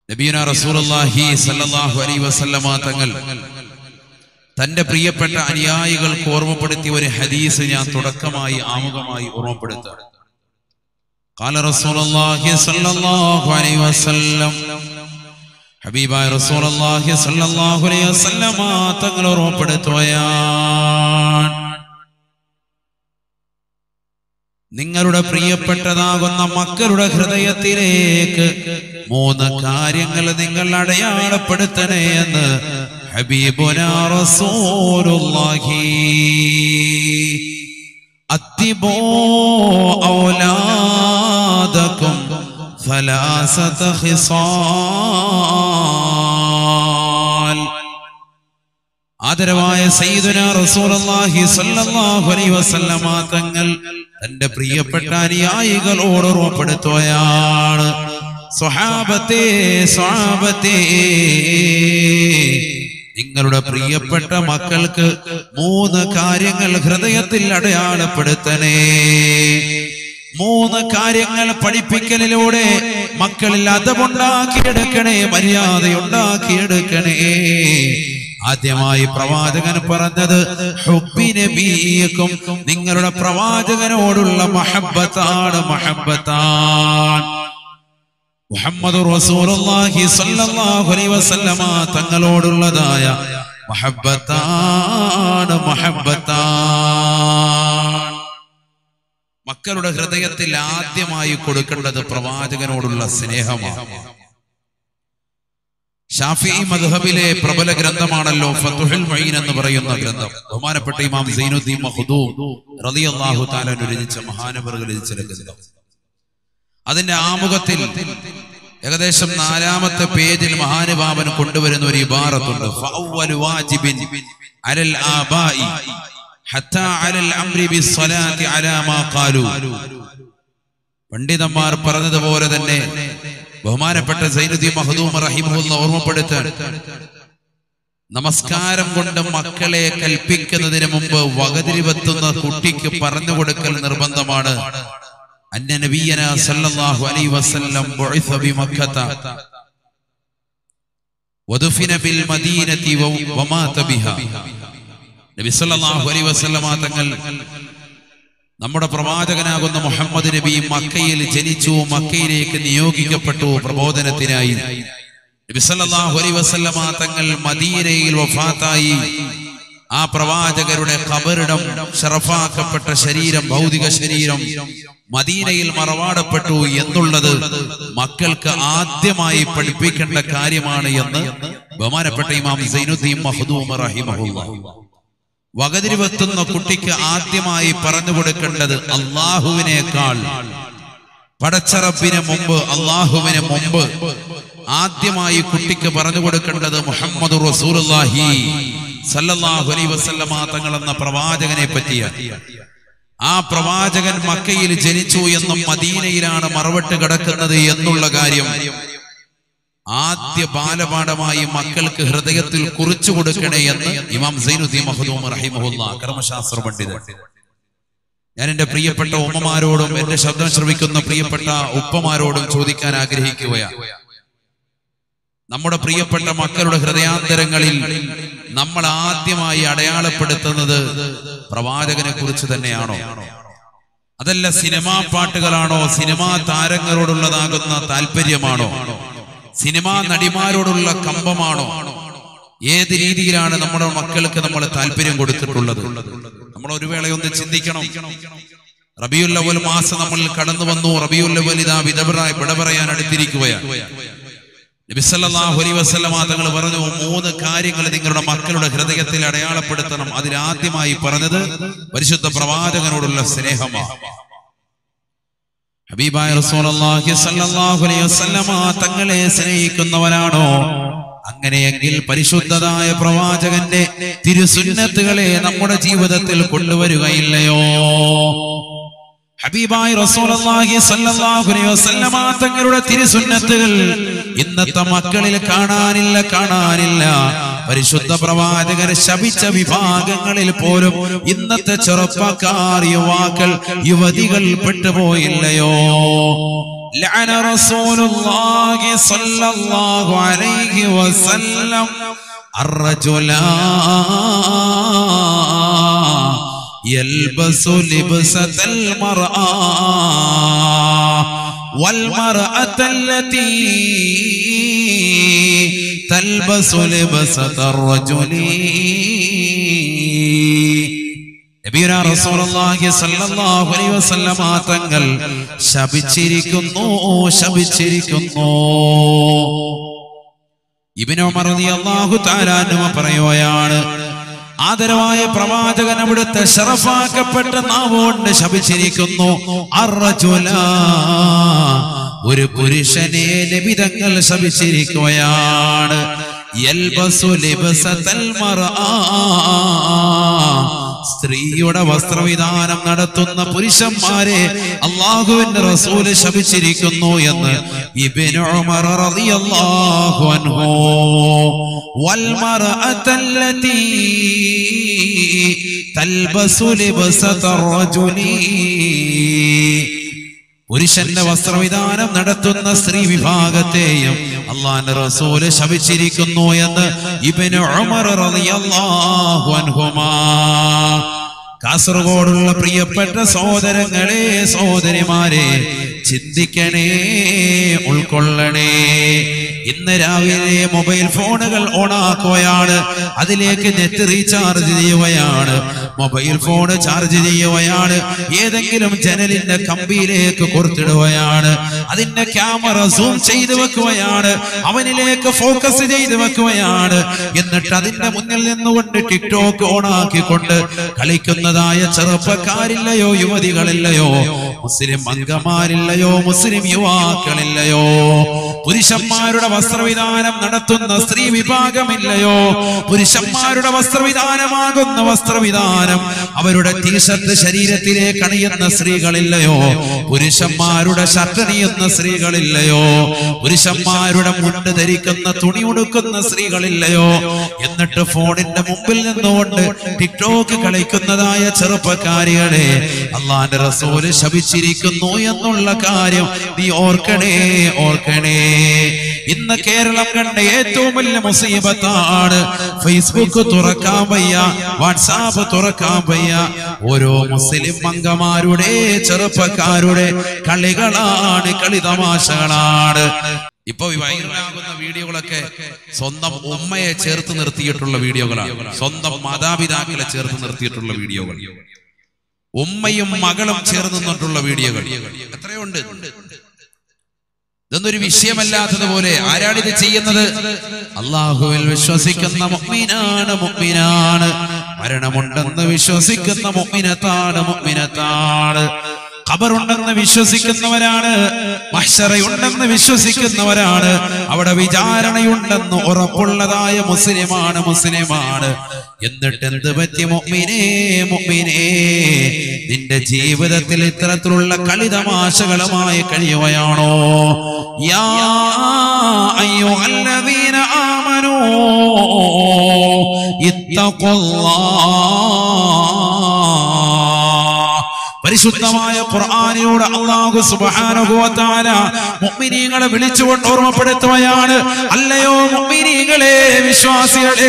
നബീന റസൂലുള്ളാഹി സല്ലല്ലാഹു അലൈഹി വസല്ലമ തങ്ങൾ തന്റെ പ്രിയപ്പെട്ട അനുയായികൾക്ക് ഓർമ്മപ്പെടുത്തിയ ഒരു ഹദീസ് ഞാൻ തുടക്കമായി ആമുഖമായി ഓർമ്മപ്പെടുത്താം قال رسول الله صلى الله عليه وسلم ഹബീബായ റസൂലുള്ളാഹി സ്വല്ലല്ലാഹു അലൈഹി വസല്ലമ തങ്ങൾ ഓർമ്മപ്പെടുത്തുകയാണ് നിങ്ങളുടെ പ്രിയപ്പെട്ടതാകുന്ന മക്കളുടെ ഹൃദയത്തിലേക്ക് മൂന്ന് കാര്യങ്ങൾ നിങ്ങൾ അടയാളപ്പെടുത്തണേ എന്ന് ഹബീബുന റസൂലുള്ളാഹി അത്തിബോ ഔലാദക്കും ثلاثة خصال ആദരവായ സയ്യിദുന റസൂലുള്ളാഹി സ്വല്ലല്ലാഹു അലൈഹി വസല്ലമ തങ്ങൾ തന്റെ പ്രിയപ്പെട്ട അനുയായികളോട് ഓർമ്മപ്പെടുത്തുകയാണ് സ്വഹാബത്തെ സ്വഹാബത്തെ നിങ്ങളുടെ പ്രിയപ്പെട്ട മക്കൾക്ക് മൂന്ന് കാര്യങ്ങൾ ഹൃദയത്തിൽ അടയാളപ്പെടുത്തണേ മൂന്ന് കാര്യങ്ങൾ പഠിപ്പിക്കലിലൂടെ മക്കളിൽ അതമുണ്ടാക്കിയെടുക്കണേ മര്യാദയുണ്ടാക്കിയെടുക്കണേ ആദ്യമായി പ്രവാചകൻ പറഞ്ഞത് ഹുബിനബീക്കും നിങ്ങളുടെ പ്രവാചകനോടുള്ള മഹബത്താണ് മഹബത്താണ് മുഹമ്മദ് റസൂലുള്ളാഹി സ്വല്ലല്ലാഹു അലൈഹി വസല്ലമ തങ്ങളോടുള്ളതായ മഹബത്താണ് മഹബത്താണ് മക്കളുടെ ഹൃദയത്തിൽ ആദ്യമായി കൊടുക്കേണ്ടത് പ്രവാചകനോടുള്ള സ്നേഹമാണ് ഷാഫി മദ്ഹബിലെ പ്രബല ഗ്രന്ഥമാണല്ലോ ഫതുഹുൽ മഈൻ എന്ന് പറയുന്ന ഗ്രന്ഥം ബഹുമാനപ്പെട്ട ഇമാം സൈനുദ്ദീൻ മഖ്ദൂം റളിയല്ലാഹു തആല രചിച്ച മഹാനവറുകൾ രചിച്ച ഗ്രന്ഥം അതിന്റെ ആമുഖത്തിൽ ഏകദേശം നാലാമത്തെ പേജിൽ മഹാനുഭാവൻ കൊണ്ടുവരുന്ന ഒരു ഇബാറത്തുണ്ട് ഫഅവ്വലു വാജിബിൻ അലൽ ആബായി ഹത്താ അലൽ അംരി ബിസ്സലാത്തി അലാ മാ ഖാലു പണ്ഡിതന്മാർ പറഞ്ഞതുപോലെ തന്നെ ബഹുമാനപ്പെട്ട സൈനുദ്ദീൻ മഹദൂം റഹിമുല്ല ഓർമ്മപ്പെടുത്താൻ നമസ്കാരം കൊണ്ട് മക്കളെ കൽപ്പിക്കുന്നതിന് മുമ്പ് വകതിരിവെത്തുന്ന കുട്ടിക്ക് പറഞ്ഞു കൊടുക്കൽ നിർബന്ധമാണ് അന്ന നബിയന സല്ലല്ലാഹു അലൈഹി വസല്ലം ബുഇസ ബിമക്കത വദുഫിന ബിൽ മദീനതി വമാത ബിഹാ നബി സല്ലല്ലാഹു അലൈഹി വസല്ലമ തങ്ങൾ നമ്മുടെ പ്രവാചകനാകുന്ന മുഹമ്മദ് നബി മക്കയിൽ ജനിച്ചു മക്കയിലേക്ക് നിയോഗിക്കപ്പെട്ടു പ്രബോധനത്തിനായി നബി സല്ലല്ലാഹു അലൈഹി വസല്ലമ തങ്ങൾ മദീനയിൽ വഫാത്തായി ആ പ്രവാചകരുടെ ഖബറിടം ഷറഫാക്കപ്പെട്ട ശരീരം ഭൗതിക ശരീരം മദീനയിൽ മറവാടപ്പെട്ടു എന്നുള്ളത് മക്കൾക്ക് ആദ്യമായി പഠിപ്പിക്കേണ്ട കാര്യമാണ് എന്ന് ബഹുമാനപ്പെട്ട ഇമാം സൈനുദ്ദീൻ മഹദൂം റഹിമഹുല്ലാഹ് വകതിരിവെത്തുന്ന കുട്ടിക്ക് ആദ്യമായി പറഞ്ഞു കൊടുക്കേണ്ടത് അള്ളാഹുവിനേക്കാൾ പടച്ചറപ്പിന് മുമ്പ് അള്ളാഹുവിന് മുമ്പ് ആദ്യമായി കുട്ടിക്ക് പറഞ്ഞു കൊടുക്കേണ്ടത് മുഹമ്മദ് റസൂലുള്ളാഹി സല്ലല്ലാഹു അലൈഹി വസല്ലമ തങ്ങൾ എന്ന പ്രവാചകനെ പറ്റിയാണ് ആ പ്രവാചകൻ മക്കയിൽ ജനിച്ചു എന്നും മദീനയിലാണ് മറവട്ട് കിടക്കുന്നത് എന്നുള്ള കാര്യം ആദ്യ ബാലപാഠമായി മക്കൾക്ക് ഹൃദയത്തിൽ കുറിച്ചു കൊടുക്കണേ എന്ന് ഇമാം സൈനുദ്ദീൻ മഹദൂം റഹിമഹുല്ല കർമ്മശാസ്ത്ര പണ്ഡിതൻ ഞാൻ എന്റെ പ്രിയപ്പെട്ട ഉമ്മമാരോടും എന്റെ ശബ്ദം ശ്രവിക്കുന്ന പ്രിയപ്പെട്ട ഉപ്പമാരോടും ചോദിക്കാൻ ആഗ്രഹിക്കുകയാണ് നമ്മുടെ പ്രിയപ്പെട്ട മക്കളുടെ ഹൃദയാന്തരങ്ങളിൽ നമ്മൾ ആദ്യമായി അടയാളപ്പെടുത്തുന്നത് പ്രവാചകനെ കുറിച്ച് തന്നെയാണോ അതല്ല സിനിമാ പാട്ടുകളാണോ സിനിമാ താരങ്ങളോടുള്ളതാകുന്ന താല്പര്യമാണോ സിനിമാ നടിമാരോടുള്ള കമ്പമാണോ ഏത് രീതിയിലാണ് നമ്മുടെ മക്കൾക്ക് നമ്മൾ താല്പര്യം കൊടുത്തിട്ടുള്ളത് നമ്മൾ ഒരു വേളയൊന്ന് ചിന്തിക്കണം റബിയുൽ അവൽ മാസം നമ്മൾ കടന്നു വന്നു റബിയുൽ അവൽ ഇതാ വിടപറ വിട പറയാൻ അടുത്തിരിക്കുകയാണ് നബിസല്ലാഹു അലൈ വസ്ലമ തങ്ങൾ പറഞ്ഞു മൂന്ന് കാര്യങ്ങൾ നിങ്ങളുടെ മക്കളുടെ ഹൃദയത്തിൽ അടയാളപ്പെടുത്തണം അതിലാദ്യമായി പറഞ്ഞത് പരിശുദ്ധ പ്രവാചകനോടുള്ള സ്നേഹമാണ് ഹബീബായ റസൂലുള്ളാഹി സ്വല്ലല്ലാഹു അലൈഹി വസല്ലമ തങ്ങളെ സ്നേഹിക്കുന്നവനാണോ അങ്ങനെയെങ്കിൽ പരിശുദ്ധതായ പ്രവാചകന്റെ തിരുസുന്നത്തുകളെ നമ്മുടെ ജീവിതത്തിൽ കൊണ്ടുവരികയില്ലയോ ഹബീബായി റസൂലുള്ളാഹി സ്വല്ലല്ലാഹു അലൈഹി വസല്ലമ തങ്ങളുടെ തിരുസുന്നത്തുകൾ ഇന്നത്തെ മക്കളിൽ കാണാനില്ല കാണാനില്ല പരിശുദ്ധ പ്രവാചകർ ശപിച്ച വിഭാഗങ്ങളിൽ പോലും ഇന്നത്തെ ചെറുപ്പക്കാർ യുവാക്കൾ യുവതികൾ പെട്ടുപോയില്ലയോ لعن رسول الله صلى الله عليه وسلم الرجل يلبس لبسة المرأة والمرأة التي تلبس لبسة الرجل നബിയുന റസൂലുള്ളാഹി സ്വല്ലല്ലാഹു അലൈഹി വസല്ലമ തങ്ങൾ ശപിച്ചിരിക്കുന്നു ശപിച്ചിരിക്കുന്നു ഇബ്നു ഉമർ റളിയല്ലാഹു തആല അൻഹു പറയുകയാണ് ആദരവായ പ്രവാചകൻ അവിടുത്തെ ഷറഫാക്കപ്പെട്ട നാവുകൊണ്ട് ശപിച്ചിരിക്കുന്നു അർറജുല ഒരു പുരുഷനെ ലഭിതങ്ങൾ ശപിച്ചിരിക്കുകയാണ് യൽബസു ലിബസതൽ മർആ സ്ത്രീയുടെ വസ്ത്രവിധാനം നടത്തുന്ന പുരുഷന്മാരെ അള്ളാഹുവിന്റെ റസൂല് ശപിച്ചിരിക്കുന്നു എന്ന് ഇബ്നു ഉമർ റളിയല്ലാഹു അൻഹു വൽ മർഅത്തല്ലതി തൽബസു ലിബസത റജുലി പുരുഷന്റെ വസ്ത്രവിധാനം നടത്തുന്ന സ്ത്രീ വിഭാഗത്തെയും അള്ളാന്റെ റസൂല് ശപിച്ചിരിക്കുന്നു എന്ന് ഇബന് ഉമർ റളിയല്ലാഹു അൻഹുമാ കാസർഗോഡുള്ള പ്രിയപ്പെട്ട സഹോദരങ്ങളെ സഹോദരിമാരെ ചിന്തിക്കണേ ഉൾക്കൊള്ളണേ ഇന്ന് രാവിലെ മൊബൈൽ ഫോണുകൾ ഓണാക്കുകയാണ് അതിലേക്ക് നെറ്റ് റീചാർജ് ചെയ്യുകയാണ് മൊബൈൽ ഫോൺ ചാർജ് ചെയ്യുകയാണ് ഏതെങ്കിലും ജനലിന്റെ കമ്പിയിലേക്ക് കൊടുത്തിടുകയാണ് അതിന്റെ ക്യാമറ സൂം ചെയ്ത് വെക്കുകയാണ് അവനിലേക്ക് ഫോക്കസ് ചെയ്ത് വെക്കുകയാണ് എന്നിട്ട് അതിന്റെ മുന്നിൽ നിന്നുകൊണ്ട് ടിക്ടോക്ക് ഓണാക്കിക്കൊണ്ട് കളിക്കുന്നതായ ചെറുപ്പക്കാരില്ലയോ യുവതികളില്ലയോ മുസ്ലിം അംഗമാരില്ലയോ മുസ്ലിം യുവാക്കളില്ലയോ പുരുഷന്മാരുടെ വസ്ത്രവിധാനം നടത്തുന്ന സ്ത്രീ വിഭാഗമില്ലയോ പുരുഷന്മാരുടെ വസ്ത്രവിധാനമാകുന്ന വസ്ത്രവിധാനം അവരുടെ ടീഷർട്ട് ശരീരത്തിലേക്ക് അണിയുന്ന സ്ത്രീകളില്ലയോ പുരുഷന്മാരുടെ ഷർട്ട് അണിയുന്ന സ്ത്രീകളില്ലയോ പുരുഷന്മാരുടെ മുണ്ട് ധരിക്കുന്ന തുണി ഉടുക്കുന്ന സ്ത്രീകളില്ലയോ എന്നിട്ട് ഫോണിന്റെ മുമ്പിൽ നിന്നുകൊണ്ട് ടിക്ടോക്ക് കളിക്കുന്നതായ ചെറുപ്പക്കാരികളെ അള്ളാന്റെ റസൂല് ശപിച്ചിരിക്കുന്നു എന്നുള്ള കാര്യം നീ ഓർക്കണേ ഓർക്കണേ ഇന്ന് കേരളം കണ്ട ഏറ്റവും വലിയ മുസീബത്താണ് ഫേസ്ബുക്ക് തുറക്കാൻ വയ്യ വാട്സാപ്പ് തുറക്കാൻ വയ്യ ഓരോ മുസ്ലിം അംഗമാരുടെ ചെറുപ്പക്കാരുടെ കളികളാണ് കളി തമാശകളാണ് ഇപ്പൊ വൈറലാകുന്ന വീഡിയോകളൊക്കെ സ്വന്തം ഉമ്മയെ ചേർത്ത് നിർത്തിയിട്ടുള്ള വീഡിയോകളാണ് സ്വന്തം മാതാപിതാക്കളെ ചേർത്ത് നിർത്തിയിട്ടുള്ള വീഡിയോകൾ ഉമ്മയും മകളും ചേർന്ന് നിന്നിട്ടുള്ള വീഡിയോകൾ എത്രയുണ്ട് ഇതൊന്നൊരു വിഷയമല്ലാത്തതുപോലെ ആരാണ് ഇത് ചെയ്യുന്നത് അള്ളാഹുവിൽ വിശ്വസിക്കുന്ന മുഅ്മിനാണ് മുഅ്മിനാണ് മരണമുണ്ടെന്ന് വിശ്വസിക്കുന്ന മുഅ്മിനത്താണ് മുഅ്മിനത്താണ് ഖബറുണ്ടെന്ന് വിശ്വസിക്കുന്നവരാണ് മഹ്ശറയുണ്ടെന്ന് വിശ്വസിക്കുന്നവരാണ് അവിടെ വിചാരണയുണ്ടെന്ന് ഉറപ്പുള്ളതായ മുസ്ലിമാണ് മുസ്ലിമാണ് എന്നിട്ട് എന്ത് പറ്റി മുഅ്മിനേ മുഅ്മിനേ നിന്റെ ജീവിതത്തിൽ ഇത്തരത്തിലുള്ള കളിതമാശകളുമായി കഴിയുകയാണോ യാ അയ്യുഹല്ലദീന ആമനൂ ഇത്തഖുല്ലാഹ് പരിശുദ്ധമായ ഖുർആനിലൂടെ അല്ലാഹു സുബ്ഹാനഹു വ തആല മുഅ്മിനീങ്ങളെ വിളിച്ചുകൊണ്ട് ഓർമ്മപ്പെടുത്തുകയാണ് അല്ലയോ മുഅ്മിനീങ്ങളെ വിശ്വാസികളെ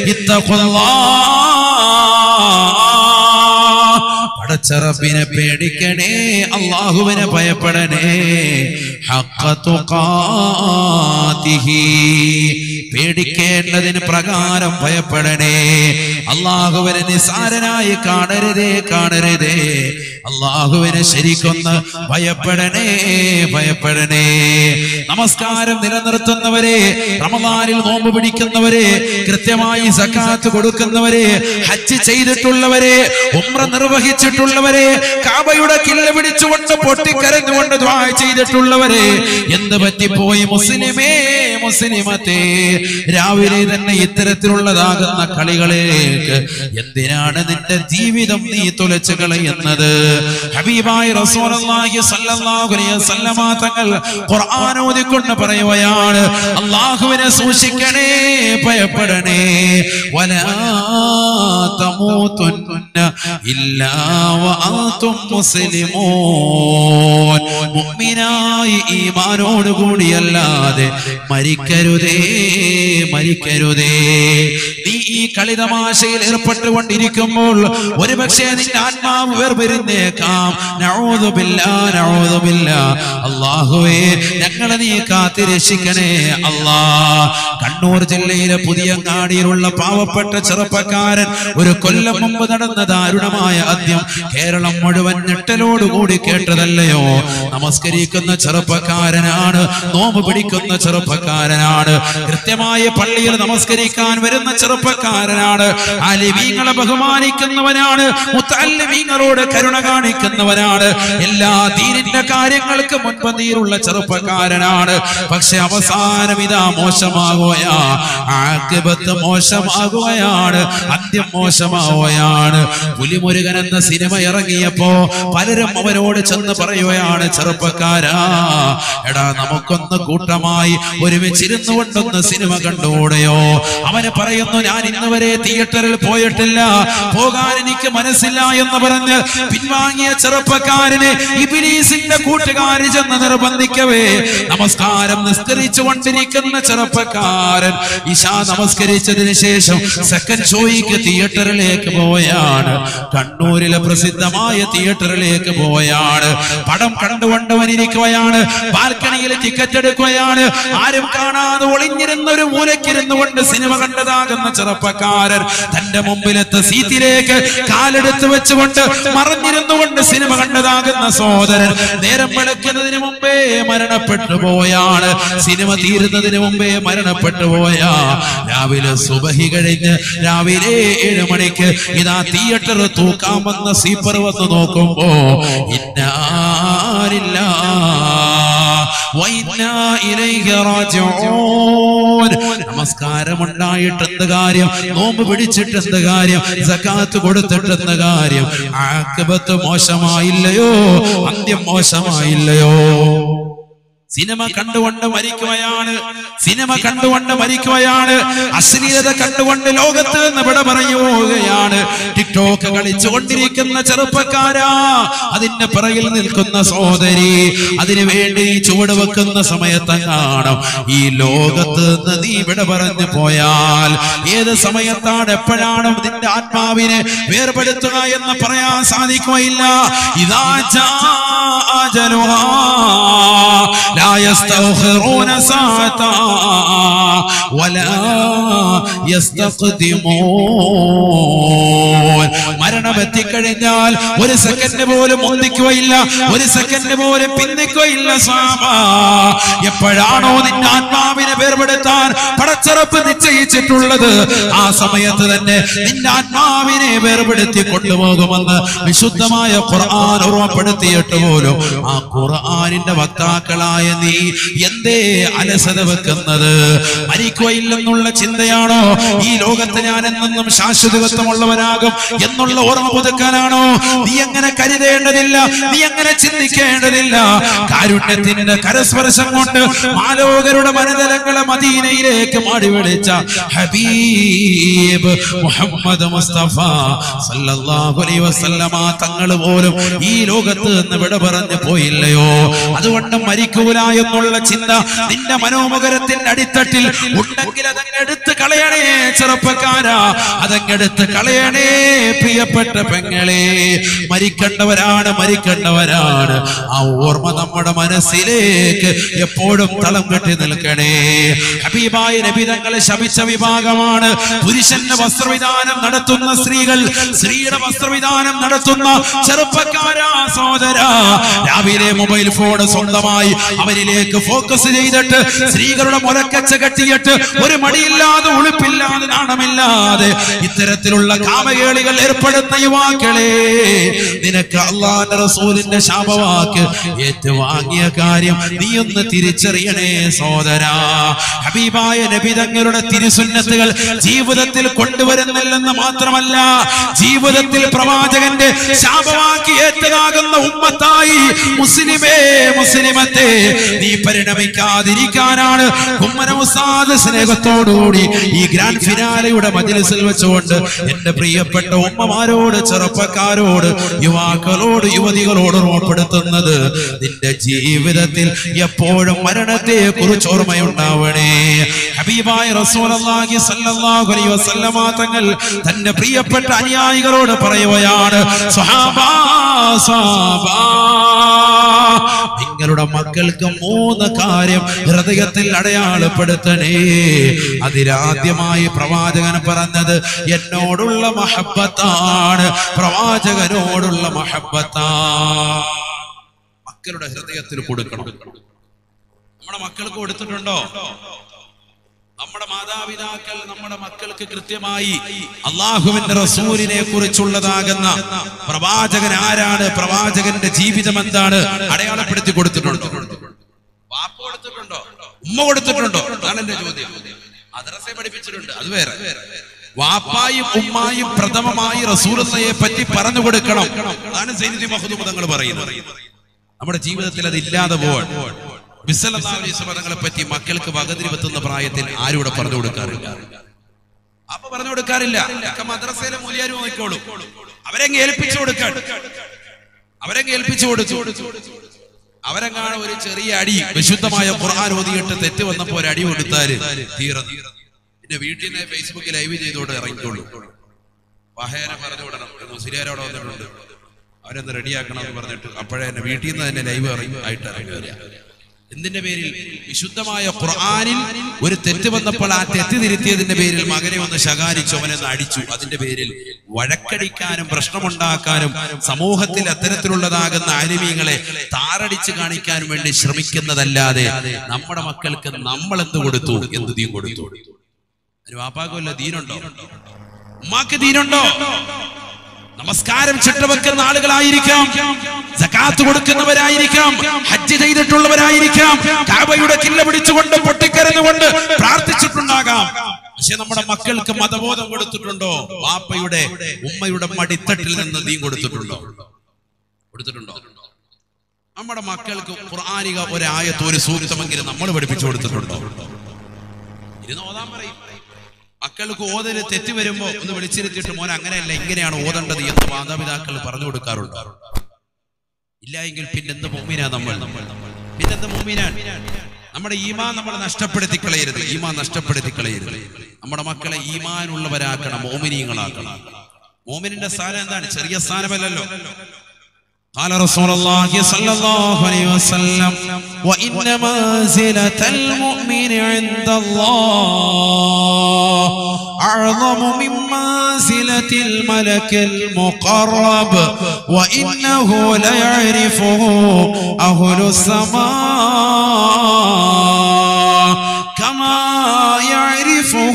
ഇത്തഖുല്ലാഹ് പടച്ചറബിനെ പേടിക്കണേ അള്ളാഹുവിനെ ഭയപ്പെടണേ ഹഖ തുഖാതിഹി പേടിക്കേണ്ടതിന് പ്രകാരം ഭയപ്പെടണേ അള്ളാഹുവിനെ നിസാരനായി കാണരുതേ കാണരുതേ അള്ളാഹുവിനെ ശരിക്കൊന്ന് ഭയപ്പെടണേ ഭയപ്പെടണേ നമസ്കാരം നിലനിർത്തുന്നവരെ റമദാനിൽ നോമ്പ് പിടിക്കുന്നവരെ കൃത്യമായി സക്കാത്ത് കൊടുക്കുന്നവരെ ഹജ്ജ് ചെയ്തിട്ടുള്ളവരെ ഉമ്ര നിർവഹിച്ചിട്ടുള്ളവരെ കാബയുടെ കില്ല പിടിച്ചുകൊണ്ട് പൊട്ടിക്കരഞ്ഞുകൊണ്ട് ദ്വാ ചെയ്തിട്ടുള്ളവരെ എന്ത് പറ്റിപ്പോയി മുസ്ലിമേ മുസ്ലിമത്തെ രാവിലെ തന്നെ ഇത്തരത്തിലുള്ളതാകുന്ന കളികളിലേക്ക് എന്തിനാണ് നിന്റെ ജീവിതം നീ തുലച്ചു കളയുന്നത് ഹബീബായി റസൂലുള്ളാഹി സ്വല്ലല്ലാഹു അലൈഹി വസല്ലമ തങ്ങൾ ഖുർആൻ ഓതിക്കൊണ്ട് പറയുകയാണ് അല്ലാഹുവിനെ സൂക്ഷിക്കണേ ഭയപ്പെടണേ വലാ തമൂതുന്ന ഇല്ലാ വഅൻതും മുസ്ലിമൂൻ മുഅ്മിനായി ഈമാനോട് കൂടിയല്ലാതെ മരിക്കരുതേ മരിക്കരുതേ നീ ഈ കളിതമാശയിൽ ഏർപ്പെട്ടുകൊണ്ടിരിക്കുമ്പോൾ ഒരുപക്ഷെ നിന്റെ ആത്മാവ് വേർപിരിഞ്ഞേക്കാം നഊദുബില്ലാ നഊദുബില്ലാ അല്ലാഹുവേ ഞങ്ങളെ നീ കാത്തി രക്ഷിക്കണേ അല്ലാ കണ്ണൂർ ജില്ലയിലെ പുതിയങ്ങാടിയിലുള്ള പാവപ്പെട്ട ചെറുപ്പക്കാരൻ ഒരു കൊല്ലം മുമ്പ് നടന്ന ദാരുണമായ ആദ്യം കേരളം മുഴുവൻ ഞെട്ടലോടുകൂടി കേട്ടതല്ലയോ നമസ്കരിക്കുന്ന ചെറുപ്പക്കാരനാണ് നോമ്പ് പിടിക്കുന്ന ചെറുപ്പക്കാരനാണ് കൃത്യമായ പള്ളിയിൽ നമസ്കരിക്കാൻ വരുന്ന ചെറുപ്പക്കാരനാണ് അലിമീങ്ങളെ ബഹുമാനിക്കുന്നവനാണ് മുത്തല്ലിമീങ്ങളോട് കരുണ കാണിക്കുന്നവനാണ് എല്ലാ ദീനിന്റെ കാര്യങ്ങൾക്ക് മുൻപന്തിയിലുള്ള ചെറുപ്പക്കാരനാണ് പക്ഷെ അവസാനം ഇതാ മോശമാകുകയാ ആക്കിബത്ത് മോശമാകുകയാണ് അന്ത്യം മോശമാവുകയാണ് പുലിമുരുകൻ എന്ന സിനിമ ഇറങ്ങിയപ്പോ പലരും അവരോട് ചെന്ന് പറയുകയാണ് ചെറുപ്പക്കാരാ എടാ നമുക്കൊന്ന് കൂട്ടമായി ഒരുമിച്ചിരുന്നു കൊണ്ടൊന്ന് സിനിമ കണ്ടുകൂടെയോ അവന് പറയുന്നു ഞാൻ ഇന്ന് വരെ തിയേറ്ററിൽ പോയിട്ടില്ല പോകാൻ എനിക്ക് മനസ്സില്ല എന്ന് പറഞ്ഞ് പിൻവാങ്ങിയ ചെറുപ്പക്കാരനെ ഇബിലീസിന്റെ കൂട്ടുകാരി ചെന്ന് നിർബന്ധിക്കവേ നമസ്കാരം നിസ്കരിച്ചു കൊണ്ടിരിക്കുന്ന ചെറുപ്പക്കാരൻ ഇഷാ നമസ്കരിച്ചതിന് ശേഷം സെക്കൻഡ് ഷോയ്ക്ക് തിയേറ്ററിലേക്ക് പോയാണ് കണ്ണൂരിലെ പ്രസിദ്ധമായ തിയേറ്ററിലേക്ക് പോയാണ് പടം കണ്ടുകൊണ്ടവനിരിക്കുകയാണ് ബാൽക്കണിയിൽ ടിക്കറ്റ് എടുക്കുകയാണ് ആരും കാണാതെ ഒളിഞ്ഞിരുന്ന ഒരു മൂലക്കിരുന്നു കൊണ്ട് സിനിമ കണ്ടതാകുന്ന ചെറുപ്പക്കാരൻ തന്റെ മുമ്പിലത്തെ സീറ്റിലേക്ക് കാലെടുത്ത് വെച്ചുകൊണ്ട് മറഞ്ഞിരുന്നു കൊണ്ട് സിനിമ കണ്ടതാകുന്ന സോദരൻ നേരം വെളുക്കുന്നതിന് മുമ്പേ മരണപ്പെട്ടു പോയാണ് സിനിമ തീരുന്നതിന് മുമ്പേ മരണപ്പെട്ടു പോയാ രാവിലെ സുബഹി കഴിഞ്ഞ് രാവിലെ ഏഴ് മണിക്ക് ഇതാ തിയേറ്റർ തൂക്കാമെന്ന സീപ്പർ വന്ന് നോക്കുമ്പോ ഇന്നാരില്ല വൈന്നാ ഇലൈഹി റാജിഊൻ. നമസ്കാരം ഉണ്ടായിട്ട് എന്ത് കാര്യം നോമ്പ് പിടിച്ചിട്ട് എന്ത് കാര്യം സക്കാത്ത് കൊടുത്തിട്ട് എന്ത് കാര്യം ആക്കബത്ത് മോശമായില്ലയോ അന്ത്യം മോശമായില്ലയോ സിനിമ കണ്ടുകൊണ്ട് മരിക്കുകയാണ് സിനിമ കണ്ടുകൊണ്ട് മരിക്കുകയാണ് അശ്ലീലത കണ്ടുകൊണ്ട് ലോകത്ത് നിന്ന് വിട പറയുകയാണ് ടിക്ടോക്ക് കളിച്ചുകൊണ്ടിരിക്കുന്ന ചെറുപ്പക്കാരാ അതിന്റെ പിറകിൽ നിൽക്കുന്ന സോദരി അതിനു വേണ്ടി ചുവട് വെക്കുന്ന സമയത്തെങ്ങാണം ഈ ലോകത്ത് നിന്ന് നീ വിട പറഞ്ഞു പോയാൽ ഏത് സമയത്താണ് എപ്പോഴാണ് നിന്റെ ആത്മാവിനെ വേർപെടുത്തുക എന്ന് പറയാൻ സാധിക്കുകയില്ല ഇതാ ജാ അജലുഹാ لا يستأخرون ساعة ولا يستقدمون മരണം എത്തിക്കഴിഞ്ഞാൽ ഒരു സെക്കൻഡ് പോലും ഒന്നിക്കുകയില്ല ഒരു സെക്കൻഡ് പോലും പിന്തിക്കുകയില്ല സ്വാമ എപ്പോഴാണോ നിന്റെ ആത്മാവിനെ വേർപെടുത്താൻ പടച്ചറപ്പ് നിശ്ചയിച്ചിട്ടുള്ളത് ആ സമയത്ത് തന്നെ നിന്റെ ആത്മാവിനെ വേർപെടുത്തി കൊണ്ടുപോകുമെന്ന് വിശുദ്ധമായ ഖുർആൻ ഓർമ്മപ്പെടുത്തിയിട്ട് പോലും ആ ഖുർആനിന്റെ വക്താക്കളായ നീ എന്തേ അലസത വെക്കുന്നത് മരിക്കുകയില്ലെന്നുള്ള ചിന്തയാണോ ഈ ലോകത്ത് ഞാൻ എന്നെന്നും ശാശ്വതത്വമുള്ളവനാകും എന്നുള്ള ഓർമ്മ പുതുക്കാനാണോ നീ അങ്ങനെ കരുതേണ്ടതില്ല നീ അങ്ങനെ ചിന്തിക്കേണ്ടതില്ല കാരുണ്യത്തിന്റെ കരസ്പർശം കൊണ്ട് മാലോകരുടെ മനതലങ്ങളെ മദീനയിലേക്ക് മാടി വിളിച്ച ഹബീബ് മുഹമ്മദ് മുസ്തഫ സല്ലല്ലാഹു അലൈഹി വസല്ലമ തങ്ങൾ പോലും ഈ ലോകത്ത് നിന്ന് വിട പറഞ്ഞു പോയില്ലയോ അതുകൊണ്ട് മരിക്കൂല എന്നുള്ള ചിന്ത നിന്റെ മനോമുഖരത്തിന്റെ അടിത്തട്ടിൽ ഉണ്ടെങ്കിൽ അതങ്ങെടുത്ത് കളയണേ ചെറുപ്പക്കാരാ അതങ്ങെടുത്ത് കളയണേ പ്രിയപ്പെട്ട പെങ്ങളെ മരിക്കേണ്ടവരാണ് മരിക്കേണ്ടവരാണ് ആ ഓർമ്മ നമ്മുടെ മനസ്സിലേക്ക് എപ്പോഴും തളം കെട്ടി നിൽക്കണേ ഹബീബായ നബിതങ്ങളെ ശപിച്ച വിഭാഗമാണ് പുരുഷന്റെ വസ്ത്രവിധാനം നടത്തുന്ന സ്ത്രീകൾ സ്ത്രീയുടെ വസ്ത്രവിധാനം നടത്തുന്ന ചെറുപ്പക്കാരാ സോദര രാവിലെ മൊബൈൽ ഫോൺ സ്വന്തമായി അവരിലേക്ക് ഫോക്കസ് ചെയ്തിട്ട് സ്ത്രീകളുടെ മുലക്കച്ച കെട്ടിയിട്ട് ഒരു മടിയില്ലാതെ ഉളുപ്പില്ലാതെ നാണമില്ലാതെ ഇത്തരത്തിലുള്ള കാമകേളികൾ ഏർപ്പെടുന്ന യുവാക്കളെ നിനക്ക് അള്ളാന്റെ റസൂലിന്റെ ശാപവാക്ക് ഏറ്റുവാങ്ങിയ കാര്യം നീ ഒന്ന് തിരിച്ചറിയണേ സോദര ഹബീബായ നബി തങ്ങളുടെ തിരുസുന്നത്തുകൾ ജീവിതത്തിൽ കൊണ്ടുവരുന്നില്ലെന്ന് മാത്രമല്ല ജീവിതത്തിൽ പ്രവാചകന്റെ ശാപവാക്കി ഏറ്റതാകുന്ന ഉമ്മത്തായി മുസ്ലിമേ മുസ്ലിമത്തെ നീ പരിണമിക്കാതിരിക്കാനാണ് ഉമ്മന ഉസ്താദ് സ്നേഹത്തോടുകൂടി ഈ ഗ്രാൻഡ് ഫിനാലയുടെ മജ്ലിസിൽ വെച്ചുകൊണ്ട് എന്റെ പ്രിയപ്പെട്ട ഉമ്മമാരോട് ചെറുപ്പക്കാരോട് യുവാക്കളോട് യുവതികളോട് ഓർപ്പെടുത്തുന്നത് നിന്റെ ജീവിതത്തിൽ എപ്പോഴും മരണത്തെ കുറിച്ച് ഓർമ്മയുണ്ടാവണേ ഹബീബായ റസൂലുള്ളാഹി സ്വല്ലല്ലാഹു അലൈഹി വസല്ലമ തങ്ങൾ തന്റെ പ്രിയപ്പെട്ട അനുയായികളോട് പറയുകയാണ് സ്വഹാബാ സ്വഹാബാ നിങ്ങളുടെ മക്കൾക്ക് മൂന്ന് കാര്യം ഹൃദയത്തിൽ അടയാളപ്പെടുത്തണേ അതിലാദ്യമായി പ്രവാചകൻ പറഞ്ഞത് എന്നോടുള്ള മഹബത്താണ് പ്രവാചകനോടുള്ള മഹബത്താണ് മക്കളുടെ ഹൃദയത്തിൽ കൊടുക്കണം നമ്മുടെ മക്കൾക്ക് കൊടുത്തിട്ടുണ്ടോ നമ്മുടെ മാതാപിതാക്കൾ നമ്മുടെ മക്കൾക്ക് കൃത്യമായി അള്ളാഹുവിന്റെ റസൂലിനെ കുറിച്ചുള്ളതാകുന്ന പ്രവാചകൻ ആരാണ് പ്രവാചകന്റെ ജീവിതം എന്താണ് അടയാളപ്പെടുത്തി കൊടുത്തിട്ടുണ്ടോ വാപ്പ കൊടുത്തിട്ടുണ്ടോ ഉമ്മ കൊടുത്തിട്ടുണ്ടോ അതാണ് എന്റെ ചോദ്യം മദ്രസയെ പഠിപ്പിച്ചിട്ടുണ്ട് അത് വേറെ വാപ്പായും ഉമ്മായും പ്രഥമമായി റസൂലയെ പറ്റി പറഞ്ഞു കൊടുക്കണം അതാണ് സൈനിധി മഹദൂമ തങ്ങൾ പറയുന്നത് നമ്മുടെ ജീവിതത്തിൽ അത് ഇല്ലാതെ പോവാൻ വിസലങ്ങളെ പറ്റി മക്കൾക്ക് വകതിരി വെത്തുന്ന പ്രായത്തിൽ ആരും ഇവിടെ പറഞ്ഞു കൊടുക്കാറില്ല അപ്പൊ പറഞ്ഞു കൊടുക്കാറില്ല ഒക്കെ മദ്രസയിലെ മൂല്യാരും നോക്കിക്കോളൂ അവരെങ്ങ് ഏൽപ്പിച്ചു കൊടുക്കാൻ അവരെങ്ങ് ഏൽപ്പിച്ചു കൊടുത്തു അവരെങ്ങാണ് ഒരു ചെറിയ അടി വിശുദ്ധമായ ഖുർആൻ ഓതിയിട്ട് തെറ്റ് വന്നപ്പോ ഒരു അടി കൊടുത്താല് തീർന്നു പിന്നെ വീട്ടിൽ നിന്ന് ഫേസ്ബുക്കിൽ ലൈവ് ചെയ്തോണ്ട് ഇറങ്ങിക്കോളൂ വഹേനെ പറഞ്ഞു വിടണം ഒരു മുസ്ലിയാരോടെ വന്നിട്ടുണ്ട് അവരൊന്ന് റെഡിയാക്കണം എന്ന് പറഞ്ഞിട്ട് അപ്പോഴേ എന്നെ വീട്ടിൽ നിന്ന് തന്നെ ലൈവ് ഇറങ്ങി ആയിട്ട് ഇറങ്ങി വരിക എന്തിന്റെ പേരിൽ വിശുദ്ധമായ ഖുർആനിൽ ഒരു തെറ്റ് വന്നപ്പോൾ ആ തെറ്റ് തിരുത്തിയതിന്റെ പേരിൽ മകനെ ഒന്ന് ശകാരിച്ചു അവനെ ഒന്ന് അടിച്ചു അതിന്റെ പേരിൽ വഴക്കടിക്കാനും പ്രശ്നമുണ്ടാക്കാനും സമൂഹത്തിൽ അത്തരത്തിലുള്ളതാകുന്ന ആലിമീങ്ങളെ താറടിച്ച് കാണിക്കാനും വേണ്ടി ശ്രമിക്കുന്നതല്ലാതെ നമ്മുടെ മക്കൾക്ക് നമ്മൾ എന്ത് കൊടുത്തു എന്ത് ദീൻ കൊടുത്തു അതിന് വാപ്പാക്കുമല്ല ദീനുണ്ടോ ഉമ്മാക്ക് ദീനുണ്ടോ നമസ്കാരം ചിട്ടവെക്കുന്ന ആളുകളായിരിക്കാം സകാത്ത് കൊടുക്കുന്നവരായിരിക്കാം ഹജ്ജ് ചെയ്തിട്ടുള്ളവരായിരിക്കാം കാബയുടെ കില്ല പിടിച്ചുകൊണ്ട് പൊട്ടിക്കരഞ്ഞുകൊണ്ട് പ്രാർത്ഥിച്ചിട്ടുണ്ടാകാം പക്ഷെ നമ്മുടെ മക്കൾക്ക് മതബോധം കൊടുത്തിട്ടുണ്ടോ വാപ്പയുടെ ഉമ്മയുടെ മടിത്തട്ടിൽ നിന്ന് നീ കൊടുത്തിട്ടുണ്ടോ കൊടുത്തിട്ടുണ്ടോ നമ്മുടെ മക്കൾക്ക് ഖുർആാനിക ഒരായത്ത് ഒരു സൂക്തമെങ്കിലും നമ്മൾ പഠിപ്പിച്ചു കൊടുത്തിട്ടുണ്ടോ ഇരുന്ന് ഓതാൻ പറയും മക്കൾക്ക് ഓതല് തെറ്റ് വരുമ്പോ ഒന്ന് വിളിച്ചിരുത്തിയിട്ട് മോൻ അങ്ങനെയല്ല ഇങ്ങനെയാണ് ഓതേണ്ടത് എന്ന് മാതാപിതാക്കൾ പറഞ്ഞു കൊടുക്കാറുണ്ട് ഇല്ല എങ്കിൽ പിന്നെന്ത് മുമ്മിനാ നമ്മൾ പിന്നെന്ത് മുമ്മിനാൻ നമ്മുടെ ഈമാൻ നമ്മൾ നഷ്ടപ്പെടുത്തി കളയരുത് ഈമാൻ നഷ്ടപ്പെടുത്തി കളയരുത് നമ്മുടെ മക്കളെ ഈമാനുള്ളവരാക്കണം മോമിനീങ്ങളാക്കണം മോമിനിന്റെ സ്ഥാനം എന്താണ് ചെറിയ സ്ഥാനമല്ലല്ലോ قال رسول الله صلى الله عليه وسلم وإن منزلة المؤمن عند الله أعظم من منزلة الملك المقرب وإنه ليعرفه أهل السماء كما يعرفه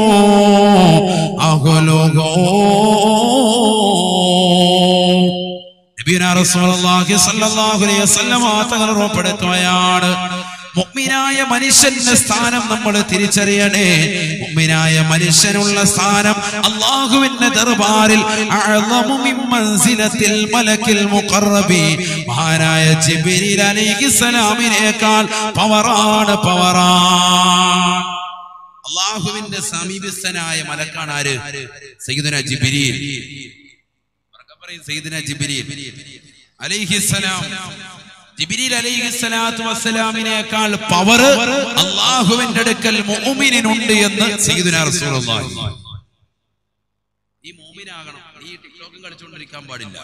أهله നബിയുനാ റസൂലുള്ളാഹി സ്വല്ലല്ലാഹു അലൈഹി വസല്ലമ തങ്ങൾ ഉറപ്പെടുത്തുകയാണ് മുഅ്മിനായ മനുഷ്യന്റെ സ്ഥാനം നമ്മൾ തിരിച്ചറിയണേ മുഅ്മിനായ മനുഷ്യനുള്ള സ്ഥാനം അള്ളാഹുവിന്റെ ദർബാറിൽ അഅ്ളമു മിൻ മൻസിലത്തിൽ മലക്കിൽ മുഖറബി മഹാനായ ജിബ്രീൽ അലൈഹിസ്സലാമിനേക്കാൾ പവറാണ് പവറാണ് അള്ളാഹുവിന്റെ സമീപസ്ഥനായ മലക്കാണ് ആര് സയ്യിദുന ജിബ്രീൽ ഉറക്കെ പറയ് സയ്യിദുന ജിബ്രീൽ അലൈഹിസ്സലാം ജിബ്രീൽ അലൈഹിസ്സലാത്തു വസ്സലാമിനേക്കാൾ പവർ അള്ളാഹുവിന്റെ അടുക്കൽ മുഅ്മിനിനുണ്ട് എന്ന് സയ്യിദുന റസൂലുള്ളാഹി നീ മുഅ്മിനാകണം നീ ടിക്ടോക്കും കളിച്ചുകൊണ്ടിരിക്കാൻ പാടില്ല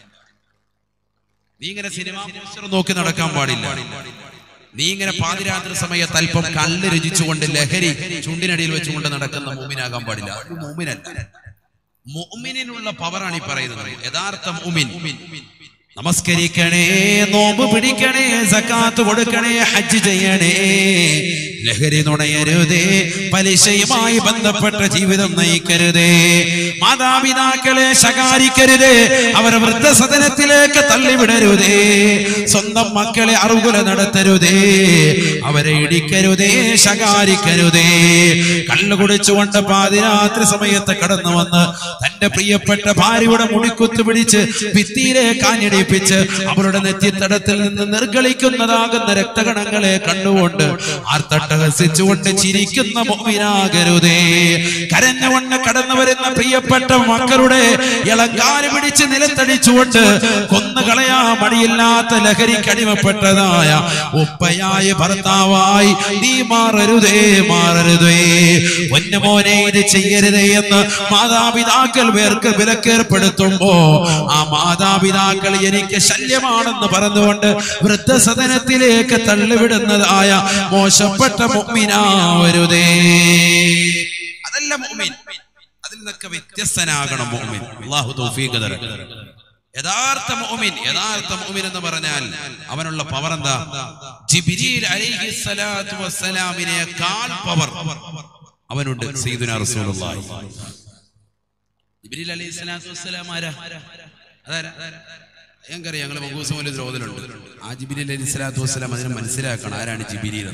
നീ ഇങ്ങനെ സിനിമ പോസ്റ്റർ നോക്കി നടക്കാൻ പാടില്ല നീ ഇങ്ങനെ പാതിരാത്രി സമയത്ത് അല്പം കല്ല് രുചിച്ചുകൊണ്ട് ലഹരി ചുണ്ടിനടിയിൽ വെച്ചുകൊണ്ട് നടക്കുന്ന മൂമിനാകാൻ പാടില്ല അത് മൂമിനല്ല മുഅ്മിനിനുള്ള പവറാണ് ഈ പറയുന്നത് യഥാർത്ഥ മുഅ്മിൻ നമസ്കരിക്കണേ നോമ്പ് പിടിക്കണേ സക്കാത്ത് കൊടുക്കണേ ഹജ്ജ് ചെയ്യണേ ലഹരി നുണയരുതേ പലിശയുമായി ബന്ധപ്പെട്ട ജീവിതം നയിക്കരുതേ മാതാപിതാക്കളെ ശകാരിക്കരുതേ അവരെ വൃദ്ധസദനത്തിലേക്ക് തള്ളിവിടരുതേ സ്വന്തം മക്കളെ അറുകുല നടത്തരുതേ അവരെ ഇടിക്കരുതേ ശകാരിക്കരുതേ കള്ളു കുടിച്ചുകൊണ്ട് പാതിരാത്രി സമയത്ത് കടന്നു വന്ന് തന്റെ പ്രിയപ്പെട്ട ഭാര്യയുടെ മുടിക്കുത്ത് പിടിച്ച് ഭിത്തിയിലെ കാഞ്ഞിടിപ്പിച്ച് അവരുടെ നെറ്റിത്തടത്തിൽ നിന്ന് നിർഗളിക്കുന്നതാകുന്ന രക്തകണങ്ങളെ കണ്ടുകൊണ്ട് ആർത്തട്ടഹസിച്ചുകൊണ്ട് ചിരിക്കുന്ന മോമിനാകരുതേ കരഞ്ഞുകൊണ്ട് കടന്നു വരുന്ന പ്രിയപ്പെട്ട മക്കളുടെ ഇളങ്കാല് പിടിച്ച് നിലത്തടിച്ചുകൊണ്ട് കൊന്നുകളയാ മടിയില്ലാത്ത ലഹരിക്ക് അടിമപ്പെട്ടതായ ഉപ്പയായ ഭർത്താവായി നീ മാറരുതേ മാറരുതേ പൊന്നുമോനെ ഇത് ചെയ്യരുതേ എന്ന് മാതാപിതാക്കൾ പേർക്ക് വിലക്കേർപ്പെടുത്തുമ്പോ ആ മാതാപിതാക്കൾ എനിക്ക് ശല്യമാണെന്ന് പറഞ്ഞുകൊണ്ട് വൃദ്ധസദനത്തിലേക്ക് തള്ളിവിടുന്നതായ മോശപ്പെട്ട മുഅ്മിനാവരുതേ അതല്ല മുഅ്മിൻ അതിൽ നിന്നൊക്കെ വ്യത്യസ്തനാകണം മുഅ്മിൻ അല്ലാഹു തൗഫീഖ് തരട്ടെ യഥാർത്ഥ മുഅ്മിൻ യഥാർത്ഥ മുഅ്മിൻ എന്ന് പറഞ്ഞാൽ അവനുള്ള പവർ എന്താ ജിബ്രീൽ അലൈഹി സ്വലാത്തു വസ്സലാമിനേക്കാൾ പവർ അവനുണ്ട് സയ്യിദുനാ റസൂലുള്ളാഹി ജിബ്രീൽ അലൈഹി സ്വലാത്തു വസ്സലാം ആരാ അതാരാ ഞങ്ങൾക്കറിയാം ഞങ്ങൾ മഹൂസ് പോലെ ദ്രോതലുണ്ട് ആ ജിബിരിൽ അലി സ്വലാത്തു വസ്സലാം അതിനെ മനസ്സിലാക്കണം ആരാണ് ജിബിരിൽ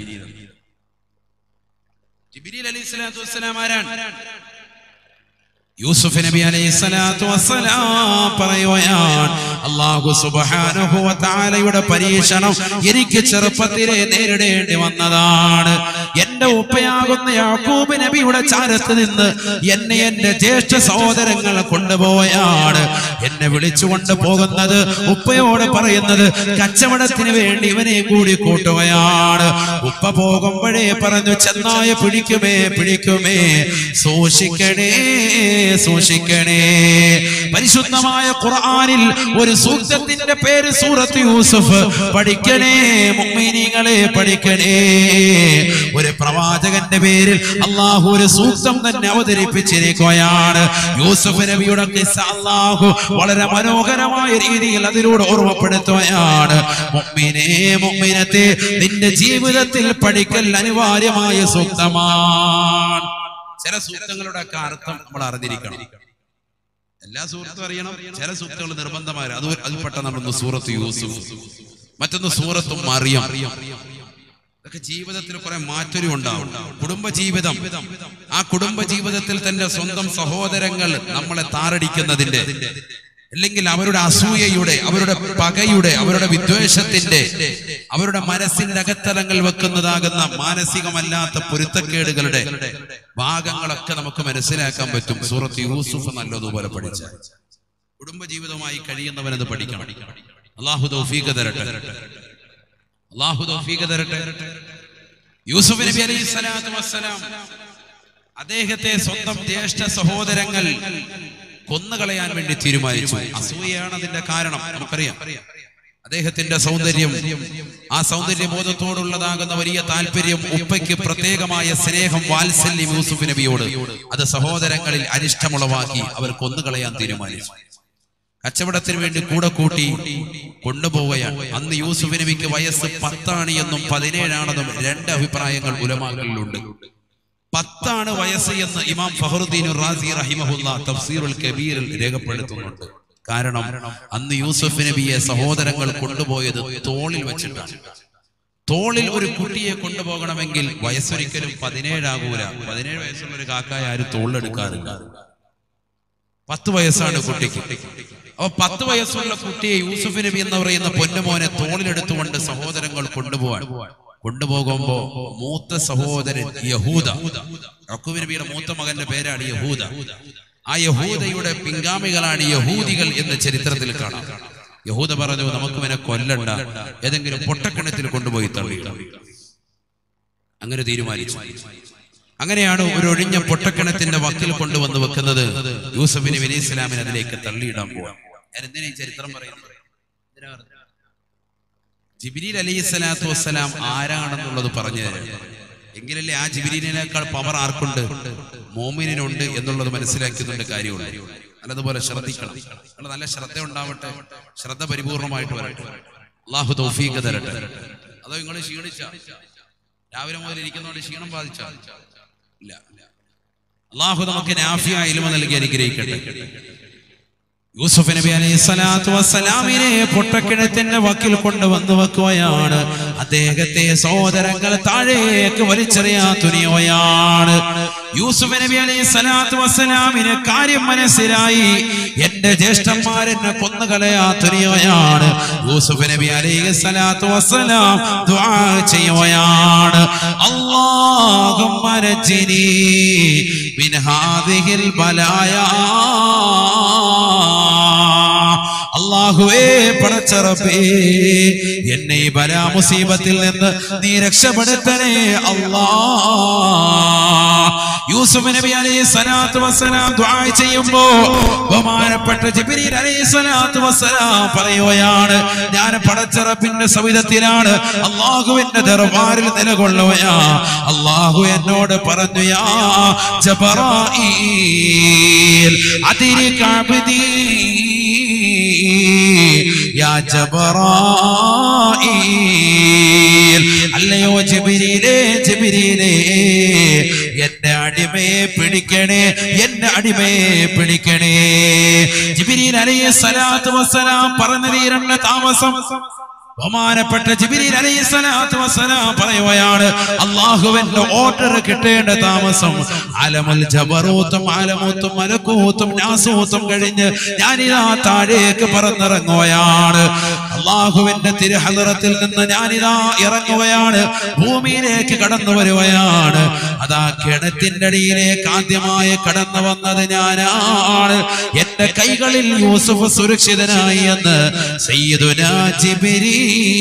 ജിബിരിൽ അലി സ്വലാത്തു വസ്സലാം ആരാണ് യൂസുഫ് നബി അലൈഹി സ്വലാത്തു വസ്സലാം പറയുകയാണ് അല്ലാഹു സുബ്ഹാനഹു വ തആലയുടെ പരീക്ഷണം എനിക്ക് ചെറുപ്പത്തിലെ നേരിടേണ്ടി വന്നതാണ് എന്റെ ഉപ്പയാകുന്ന യാക്കൂബ് നബിയുടെ ചാരത്ത് നിന്ന് എന്നെ എന്റെ ജ്യേഷ്ഠ സഹോദരങ്ങൾ കൊണ്ടുപോയാണ് എന്നെ വിളിച്ചുകൊണ്ട് പോകുന്നത് ഉപ്പയോട് പറയുന്നത് കച്ചവടത്തിന് വേണ്ടി ഇവനെ കൂടി കൂട്ടുകയാണ് ഉപ്പ പോകുമ്പോഴേ പറഞ്ഞു ചെന്നായ പിടിക്കുമേ പിടിക്കുമേ സൂക്ഷിക്കണേ സൂക്ഷിക്കണേ പരിശുദ്ധമായ ഖുർആനിൽ ഒരു സൂക്തത്തിന്റെ പേര് സൂറത്ത് യൂസുഫ് പഠിക്കണേ മുഅ്മിനീങ്ങളെ പഠിക്കണേ ഒരു പ്രവാചകന്റെ പേരിൽ അള്ളാഹു ഒരു സൂക്തം തന്നെ അവതരിപ്പിച്ചിരിക്കുകയാണ് യൂസുഫ് നബിയുടെ കിസ്സ അള്ളാഹു വളരെ മനോഹരമായ രീതിയിൽ അതിലൂടെ ഓർമ്മപ്പെടുത്തുകയാണ് മുഅ്മിനേ മുഅ്മിനത്തെ നിന്റെ ജീവിതത്തിൽ പഠിക്കൽ അനിവാര്യമായ സൂക്തമാണ് ചില സൂക്തങ്ങളുടെ ഒക്കെ അർത്ഥം നമ്മൾ അറിഞ്ഞിരിക്കണം എല്ലാ സൂറത്തും അറിയണം ചില സൂക്തങ്ങൾ നിർബന്ധമായ അത് അത് പെട്ടെന്ന് സൂറത്ത് യൂസുഫ് മറ്റൊന്ന് സൂറത്തും മറിയം ഇതൊക്കെ ജീവിതത്തിൽ കുറെ മാറ്റൊരു ഉണ്ടാവും കുടുംബ ജീവിതം ആ കുടുംബ ജീവിതത്തിൽ തന്റെ സ്വന്തം സഹോദരങ്ങൾ നമ്മളെ താറടിക്കുന്നതിന്റെ അല്ലെങ്കിൽ അവരുടെ അസൂയയുടെ അവരുടെ പകയുടെ അവരുടെ വിദ്വേഷത്തിന്റെ അവരുടെ മനസ്സിന്റെ അകത്തലങ്ങൾ വെക്കുന്നതാകുന്ന മാനസികമല്ലാത്ത പൊരുത്തക്കേടുകളുടെ ഭാഗങ്ങളൊക്കെ നമുക്ക് മനസ്സിലാക്കാൻ പറ്റും സൂറത്ത് യൂസുഫ് നല്ലതുപോലെ പഠിച്ച കുടുംബജീവിതവുമായി കഴിയുന്നവനത് പഠിക്കണം അള്ളാഹു തൗഫീഖ് തരട്ടെ അള്ളാഹു തൗഫീഖ് തരട്ടെ യൂസുഫ് നബി അലൈഹി സ്വലാത്തു വസ്സലാം അദ്ദേഹത്തെ സ്വന്തം ജ്യേഷ്ഠ സഹോദരങ്ങൾ കൊന്നുകളയാൻ വേണ്ടി തീരുമാനിച്ചു അസൂയയാണ് അതിന്റെ കാരണം നമുക്കറിയാം അദ്ദേഹത്തിന്റെ സൗന്ദര്യം ആ സൗന്ദര്യബോധത്തോടുള്ളതാകുന്ന വലിയ താല്പര്യം ഉപ്പയ്ക്ക് പ്രത്യേകമായ സ്നേഹം വാത്സല്യം യൂസുഫ് നബിയോട് അത് സഹോദരങ്ങളിൽ അരിഷ്ടമുളവാക്കി അവർ കൊന്നുകളയാൻ തീരുമാനിച്ചു കച്ചവടത്തിന് വേണ്ടി കൂടെ കൂട്ടി കൊണ്ടുപോവുകയാണ് അന്ന് യൂസുഫ് നബിക്ക് വയസ്സ് പത്താണ് എന്നും പതിനേഴാണെന്നും രണ്ട് അഭിപ്രായങ്ങൾ ഉലമാകളിലുണ്ട് പത്താണ് വയസ്സ് എന്ന് ഇമാം ഫഹറുദ്ദീൻ റാസി റഹിമഹുല്ല തഫ്സീറുൽ കബീറിൽ രേഖപ്പെടുത്തുന്നുണ്ട് കാരണം അന്ന് യൂസുഫ് നബിയെ സഹോദരങ്ങൾ കൊണ്ടുപോയത് തോളിൽ വെച്ചിട്ടാണ് തോളിൽ ഒരു കുട്ടിയെ കൊണ്ടുപോകണമെങ്കിൽ വയസ്സൊരിക്കലും പതിനേഴാകൂല പതിനേഴ് വയസ്സുള്ള ഒരു കാക്കായ ആരും തോളിലെടുക്കാറില്ല പത്ത് വയസ്സാണ് കുട്ടിക്ക് അപ്പൊ പത്ത് വയസ്സുള്ള കുട്ടിയെ യൂസുഫ് നബി എന്ന് പറയുന്ന പൊന്നുമോനെ തോളിലെടുത്തുകൊണ്ട് സഹോദരങ്ങൾ കൊണ്ടുപോവാൻ കൊണ്ടുപോകുമ്പോ മൂത്ത സഹോദരൻ യഹൂദ യഹൂബ് നബിയുടെ മൂത്ത മകന്റെ പേരാണ് യഹൂദ ആ യഹൂദയുടെ പിൻഗാമികളാണ് യഹൂദികൾ എന്ന് ചരിത്രത്തിൽ കാണാം യഹൂദ പറഞ്ഞു നമുക്ക് ഇവനെ കൊല്ലണ്ട ഏതെങ്കിലും പൊട്ടക്കിണത്തിൽ കൊണ്ടുപോയി തള്ളിയിടാം അങ്ങനെ തീരുമാനിച്ചു അങ്ങനെയാണ് ഒരു ഒഴിഞ്ഞ പൊട്ടക്കിണത്തിന്റെ വക്കിൽ കൊണ്ടുവന്ന് വെക്കുന്നത് യൂസഫിന് അലി ഇസ്ലാമിന് അതിലേക്ക് തള്ളിയിടാൻ പോവാ ഞാൻ എന്തിനാ ഈ ചരിത്രം പറയുന്നത് എന്തിനാ പറഞ്ഞത്? ജിബിരിൽ അലൈഹി സ്വലാത്തു വസ്സലാം ആരാണെന്നുള്ളത് പറഞ്ഞു തരാം എങ്കിലല്ലേ ആ ജിബിരിനേക്കാൾ പവർ ആർക്കുണ്ട് മോമിനുണ്ട് എന്നുള്ളത് മനസ്സിലാക്കുന്നുണ്ട് കാര്യമുണ്ട് നല്ലതുപോലെ ശ്രദ്ധിക്കണം നിങ്ങൾ നല്ല ശ്രദ്ധ ഉണ്ടാവട്ടെ ശ്രദ്ധ പരിപൂർണമായിട്ട് വരട്ടെ അള്ളാഹു തൗഫീഖ് തരട്ടെ അതോ നിങ്ങൾ ക്ഷീണിച്ച രാവിലെ മുതൽ ഇരിക്കുന്നതുകൊണ്ട് ക്ഷീണം ബാധിച്ച ഇല്ല അള്ളാഹു നമുക്ക് നാഫിയ ഇൽമ നൽകി അനുഗ്രഹിക്കട്ടെ യൂസുഫ് നബി അലൈഹി സ്വലാത്തു വസ്സലാമിനെ പൊട്ടക്കിണത്തിന്റെ വക്കിൽ കൊണ്ടുവന്നു വെക്കുകയാണ് അദ്ദേഹത്തെ സഹോദരങ്ങൾ താഴേക്ക് വലിച്ചെറിയാൻ തുനിയുകയാണ് യൂസുഫ് നബി അലൈഹി സ്വലാത്തു വസ്സലാമിന് കാര്യം മനസ്സിലായി എന്റെ ജ്യേഷ്ഠന്മാരെന്നെ കൊന്നുകളയാ തുനിയുകയാണ് യൂസുഫ് നബി അലൈഹി സ്വലാത്തു വസ്സലാം ദുആ ചെയ്യുകയാണ് അല്ലാഹുമ്മ നജ്ജിനി മിൻ ഹാദിഹിൽ ബലായാ അള്ളാഹുവേ പടച്ചറപ്പേ എന്നെ ഈ ബലാ മുസീബത്തിൽ നിന്ന് നീ രക്ഷപ്പെടുത്തണേ അല്ലാ യൂസുഫ് നബി അലൈഹി സ്വലാത്തു വസ്സലാം ദുആ ചെയ്യുമ്പോ ബഹുമാനപ്പെട്ട ജിബ്രീൽ അലൈഹി സ്വലാത്തു വസ്സലാം പറയുകയാണ് ഞാൻ പടച്ചറപ്പിന്റെ സവിധത്തിലാണ് അള്ളാഹുവിന്റെ ദർബാറിൽ നിലകൊള്ളുകയാ അള്ളാഹു എന്നോട് പറഞ്ഞു യാ ജബറായീൽ അതിരി കഅബ്ദീ യാ ജബറായീൽ അല്ലയോ ജിബിരിയിലേ ജിബിരിയിലേ എന്റെ അടിമയെ പിടിക്കണേ എന്റെ അടിമയെ പിടിക്കണേ ജിബിരിയിൽ അലൈഹി സ്വലാത്തു വസ്സലാം പറഞ്ഞു തീരണ്ട താമസം ബഹുമാനപ്പെട്ട ജിബിരിൽ അലൈഹി സ്വലാത്തു വസ്സലാം പറയുകയാണ് അള്ളാഹുവിന്റെ ഓർഡർ കിട്ടേണ്ട താമസം അലമുൽ ജബറൂത്തും അലമൂത്തും മലക്കൂത്തും നാസൂത്തും കഴിഞ്ഞ് ഞാനിതാ താഴേക്ക് പറന്നിറങ്ങുകയാണ് അള്ളാഹുവിന്റെ തിരുഹലറത്തിൽ നിന്ന് ഞാനിതാ ഇറങ്ങുകയാണ് ഭൂമിയിലേക്ക് കടന്നു വരുകയാണ് അതാ കിണറ്റിന്റെ അടിയിലേക്ക് ആദ്യമായി കടന്നു വന്നത് ഞാനാണ് എന്റെ കൈകളിൽ യൂസുഫ് സുരക്ഷിതനായി എന്ന് സയ്യിദുന ജിബിരി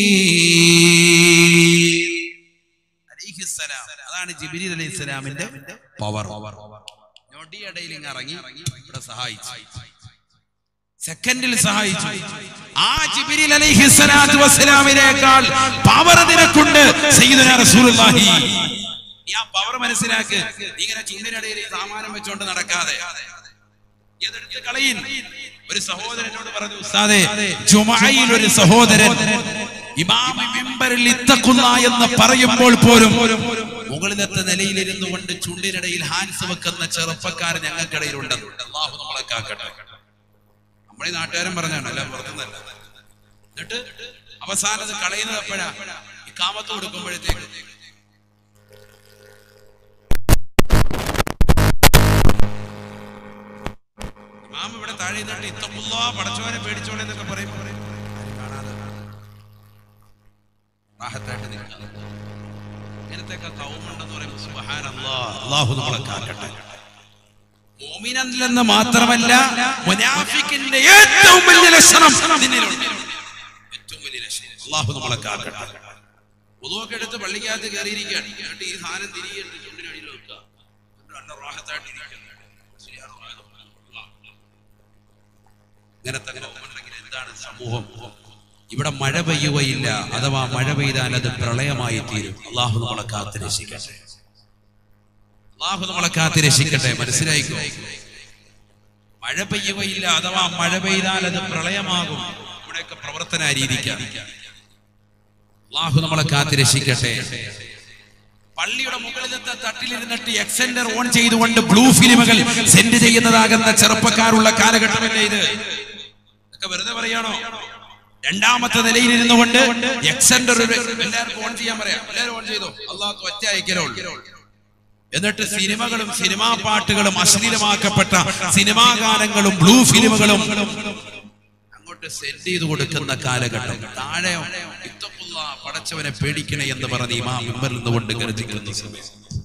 അലൈഹിസ്സലാം. അതാണ് ജിബിരി അലൈഹി സ്വലാമിന്റെ പവർ ഞൊടിയടയിൽ ഇങ്ങ് ഇറങ്ങി ഇവിടെ സഹായിച്ചു സെക്കൻഡിൽ സഹായിച്ചു ആ ജിബിരിൽ അലൈഹി സ്വലാത്തു വസ്സലാമിനേക്കാൾ പവർ നിനക്കുണ്ട് സയ്യിദുനാ റസൂലുള്ളാഹി നീ ആ പവർ മനസ്സിലാക്ക് നീ ഇങ്ങനെ ചുണ്ടിനിടയിൽ ഈ സാമാനം വെച്ചോണ്ട് നടക്കാതെ ഇതെടുത്ത് കളയിൻ ഒരു സഹോദരനോട് പറഞ്ഞു ഉസ്താദെ ജുമഅയിൽ ഒരു സഹോദരൻ ഇമാം മിമ്പറിൽ ഇത്തഖുല്ല എന്ന് പറയുമ്പോൾ പോലും മുകളിലത്തെ നിലയിലിരുന്നു കൊണ്ട് ചുണ്ടിനിടയിൽ ഹാൻസ് വെക്കുന്ന ചെറുപ്പക്കാർ ഞങ്ങൾക്കിടയിലുണ്ട് അള്ളാഹു നമ്മളെ കാക്കട്ടെ നമ്മുടെ ഈ നാട്ടുകാരൻ പറഞ്ഞാണ് അല്ല പുറത്തുനിന്നല്ല എന്നിട്ട് അവസാനം അത് കളയുന്നത് എപ്പോഴാ ഈ കാമത്ത് കൊടുക്കുമ്പോഴത്തേക്ക് ഇമാം ഇവിടെ താഴെ നിന്നിട്ട് ഇത്തമുള്ള പടച്ചോനെ പേടിച്ചോളെ എന്നൊക്കെ പറയും ആരും കാണാതെ റാഹത്തായിട്ട് നിൽക്കുക ഇങ്ങനത്തെയൊക്കെ കൗമുണ്ടെന്ന് പറയുമ്പോൾ സുബ്ഹാനല്ലാഹ് അല്ലാഹു നമ്മളെ കാക്കട്ടെ മോമിനല്ലെന്ന് മാത്രമല്ല മുനാഫിക്കിന്റെ ഏറ്റവും വലിയ ലക്ഷണം നിന്നിലുണ്ട് ഏറ്റവും വലിയ ലക്ഷണം അള്ളാഹു നമ്മളെ കാക്കട്ടെ ഉദുവൊക്കെ എടുത്ത് പള്ളിക്കകത്ത് കയറിയിരിക്കുകയാണ് എന്നിട്ട് ഈ സാധനം തിരികെ ചുണ്ടിനടിയിൽ വെക്കുക എന്നിട്ട് നല്ല റാഹത്തായിട്ട് ഇരിക്കുക. ഇങ്ങനത്തെ ഉണ്ടെങ്കിൽ എന്താണ് സമൂഹം ഇവിടെ മഴ പെയ്യുകയില്ല അഥവാ മഴ പെയ്താൽ അത് പ്രളയമായി തീരും അള്ളാഹു നമ്മളെ കാത്ത് രക്ഷിക്കട്ടെ അള്ളാഹു നമ്മളെ കാത്ത് രക്ഷിക്കട്ടെ മനസ്സിലായിക്കോ മഴ പെയ്യുകയില്ല അഥവാ മഴ പെയ്താൽ അത് പ്രളയമാകും ഇവിടെയൊക്കെ പ്രവർത്തന രീതിക്കാണ് അള്ളാഹു നമ്മളെ കാത്ത് രക്ഷിക്കട്ടെ പള്ളിയുടെ മുകളിലത്തെ തട്ടിലിരുന്നിട്ട് എക്സെൻഡർ ഓൺ ചെയ്തുകൊണ്ട് ബ്ലൂ ഫിലിമുകൾ സെൻഡ് ചെയ്യുന്നതാകുന്ന ചെറുപ്പക്കാരുള്ള കാലഘട്ടമല്ലേ ഇത് ഇതൊക്കെ വെറുതെ പറയാണോ രണ്ടാമത്തെ നിലയിൽ ഇരുന്നു കൊണ്ട് എക്സെൻഡർ എല്ലാവർക്കും ഓൺ ചെയ്യാൻ പറയാം എല്ലാവരും ഓൺ ചെയ്തോ അള്ളാഹ് ഒറ്റ അയക്കലോ എന്നിട്ട് സിനിമകളും സിനിമാ പാട്ടുകളും അശ്ലീലമാക്കപ്പെട്ട സിനിമാ ഗാനങ്ങളും ബ്ലൂ ഫിലിമുകളും അങ്ങോട്ട് സെൻഡ് ചെയ്ത് കൊടുക്കുന്ന കാലഘട്ടം താഴെ ഇത്തപ്പുള്ള പടച്ചവനെ പേടിക്കണേ എന്ന് പറഞ്ഞ് ഇമാ മിമ്പറിൽ നിന്നുകൊണ്ട് ഗർജിക്കുന്ന സമയം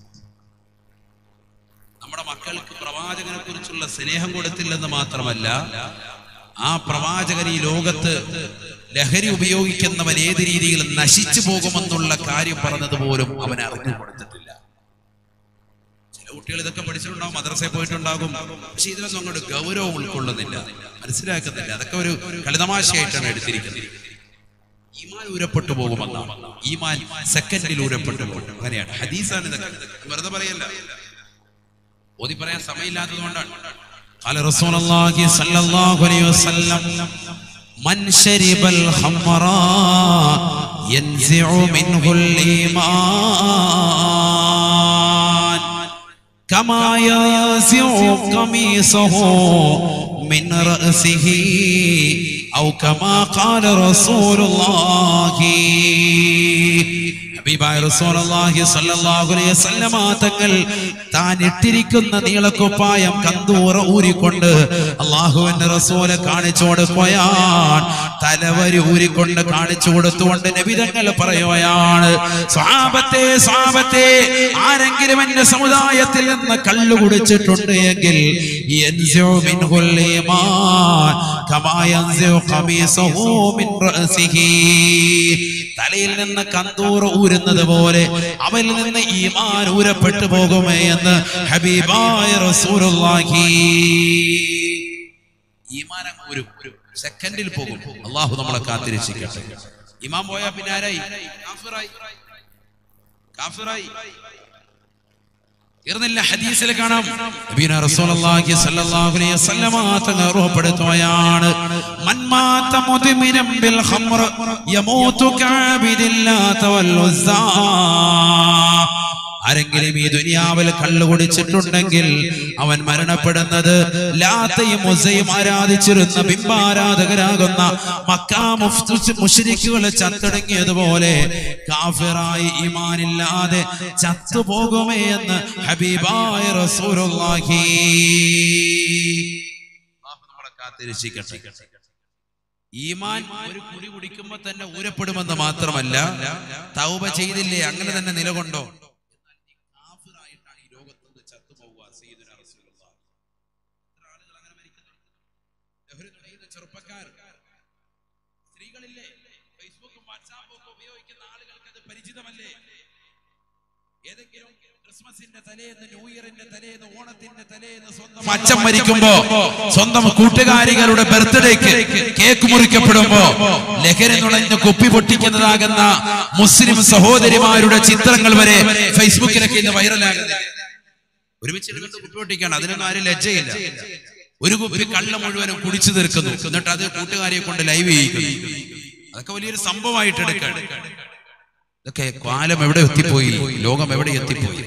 നമ്മുടെ മക്കൾക്ക് പ്രവാചകനെ കുറിച്ചുള്ള സ്നേഹം കൊടുത്തില്ലെന്ന് മാത്രമല്ല ആ പ്രവാചകൻ ഈ ലോകത്ത് ലഹരി ഉപയോഗിക്കുന്നവൻ ഏത് രീതിയിൽ നശിച്ചു പോകുമെന്നുള്ള കാര്യം പറഞ്ഞതുപോലും അവൻ അറിഞ്ഞു കൊടുത്തിട്ടില്ല ചില കുട്ടികൾ ഇതൊക്കെ പഠിച്ചിട്ടുണ്ടാവും മദ്രസയിൽ പോയിട്ടുണ്ടാകും പക്ഷെ ഇതിനൊന്നും അങ്ങോട്ട് ഗൗരവം ഉൾക്കൊള്ളുന്നില്ല മനസ്സിലാക്കുന്നില്ല അതൊക്കെ ഒരു കളിതമാശയായിട്ടാണ് എടുത്തിരിക്കുന്നത് ഈമാൻ ഊരപ്പെട്ടു പോകുമെന്നാണ് ഈമാൻ സെക്കൻഡിൽ ഊരപ്പെട്ടു പോകും അങ്ങനെയാണ് ഹദീസാണ് ഇതൊക്കെ വെറുതെ പറയല്ല ഓതി പറയാൻ സമയമില്ലാത്തത് കൊണ്ടാണ് قال رسول الله صلى الله عليه وسلم من شرب الخمر ينزع منه الإيمان كما ينزع قميصه من رأسه أو كما قال رسول الله ഹബീബായ റസൂലുള്ളാഹി സ്വല്ലല്ലാഹു അലൈഹി വസല്ലമ തങ്ങൾ താൻ ഇട്ടിരിക്കുന്ന നീളക്കുപ്പായം കന്തൂറ ഊരിക്കൊണ്ട് അള്ളാഹുവിന്റെ റസൂലെ കാണിച്ചു കൊടുക്കുകയാണ് തലവരി ഊരിക്കൊണ്ട് കാണിച്ചു കൊടുത്തുകൊണ്ട് നബിതങ്ങൾ പറയുകയാണ് സ്വാപത്തെ സ്വാപത്തെ ആരെങ്കിലും എന്റെ സമുദായത്തിൽ നിന്ന് കള്ളു കുടിച്ചിട്ടുണ്ട് എങ്കിൽ യൻസിഉ മിൻഹുൽ ഈമാൻ കമാ യൻസിഉ ഖമീസഹു മിൻ റഅസിഹി തലയിൽ നിന്ന് കന്തൂർ ഊരുന്നത് പോലെ അവരിൽ നിന്ന് ഈമാൻ ഊരപ്പെട്ടു പോകുമേ എന്ന് ഹബീബായ റസൂലുള്ളാഹി ഈമാൻ അങ്ങ് ഊരും സെക്കൻഡിൽ പോകും അള്ളാഹു നമ്മളെ കാത്തിരക്ഷിക്കട്ടെ ഇമാം പോയാ പിന്നെ ആരായി കാഫിറായി കാഫിറായി തീർന്നില്ല ഹദീസിൽ കാണാം നബീന റസൂലുള്ളാഹി സ്വല്ലല്ലാഹു അലൈഹി വസല്ലമ തങ്ങൾ ഓർമ്മപ്പെടുത്തുകയാണ് മൻ മാത മുദ്മിനം ബിൽ ഖംർ യമൂതു കഅബിദില്ലാത വൽ ഉസ്സാ ആരെങ്കിലും ഈ ദുനിയാവിൽ കള്ളു കുടിച്ചിട്ടുണ്ടെങ്കിൽ അവൻ മരണപ്പെടുന്നത് ലാത്തയും മുസയും ആരാധിച്ചിരുന്ന ബിംബാരാധകരാകുന്ന മക്കാ മുഫ്തു മുഷരിക്കുകളെ ചത്തടങ്ങിയതുപോലെ കാഫിറായി ഈമാനില്ലാതെ ചത്തുപോകുമേ എന്ന് ഹബീബായ റസൂലുള്ളാഹി അല്ലാഹു നമ്മളെ കാത്തിരക്ഷിക്കട്ടെ ഈമാൻ ഒരു കുടി കുടിക്കുമ്പോ തന്നെ ഊരപ്പെടുമെന്ന് മാത്രമല്ല തൗബ ചെയ്തില്ലേ അങ്ങനെ തന്നെ നിലകൊണ്ടോ കാഫിറായിട്ടാണ് ഈ ലോകത്തുനിന്ന് ചത്തുപോവുക സയ്യിദുനാ റസൂലുള്ളാഹി. എത്ര ആളുകൾ അങ്ങനെ മരിക്കുന്നുണ്ട്? ലഹരി തുടങ്ങിയ ചെറുപ്പക്കാർ സ്ത്രീകളില്ലേ ഫേസ്ബുക്കും വാട്സാപ്പും ഒക്കെ ഉപയോഗിക്കുന്ന ആളുകൾക്ക് അത് പരിചിതമല്ലേ ഏതെങ്കിലും ക്രിസ്മസിന്റെ തലേന്ന് ന്യൂ ഇയറിന്റെ തലേന്ന് ഓണത്തിന്റെ തലേന്ന് സ്വന്തം അച്ഛൻ മരിക്കുമ്പോ സ്വന്തം കൂട്ടുകാരികളുടെ ബർത്ത്ഡേക്ക് കേക്ക് മുറിക്കപ്പെടുമ്പോ ലഹരി നുളഞ്ഞ് കുപ്പി പൊട്ടിക്കുന്നതാകുന്ന മുസ്ലിം സഹോദരിമാരുടെ ചിത്രങ്ങൾ വരെ ഫേസ്ബുക്കിലൊക്കെ ഇന്ന് വൈറലാകുന്നില്ല ഒരുമിച്ച് ഇരുന്നിട്ട് കുപ്പി പൊട്ടിക്കാണ് അതിനൊന്നും ആരും ലജ്ജയില്ല ഒരു കുപ്പി കള്ള മുഴുവനും കുടിച്ചു തീർക്കുന്നു എന്നിട്ട് അത് കൂട്ടുകാരിയെ കൊണ്ട് ലൈവ് ചെയ്യിക്കുന്നു അതൊക്കെ വലിയൊരു സംഭവമായിട്ട് എടുക്കാണ് ഇതൊക്കെ കാലം എവിടെ എത്തിപ്പോയി ലോകം എവിടെ എത്തിപ്പോയി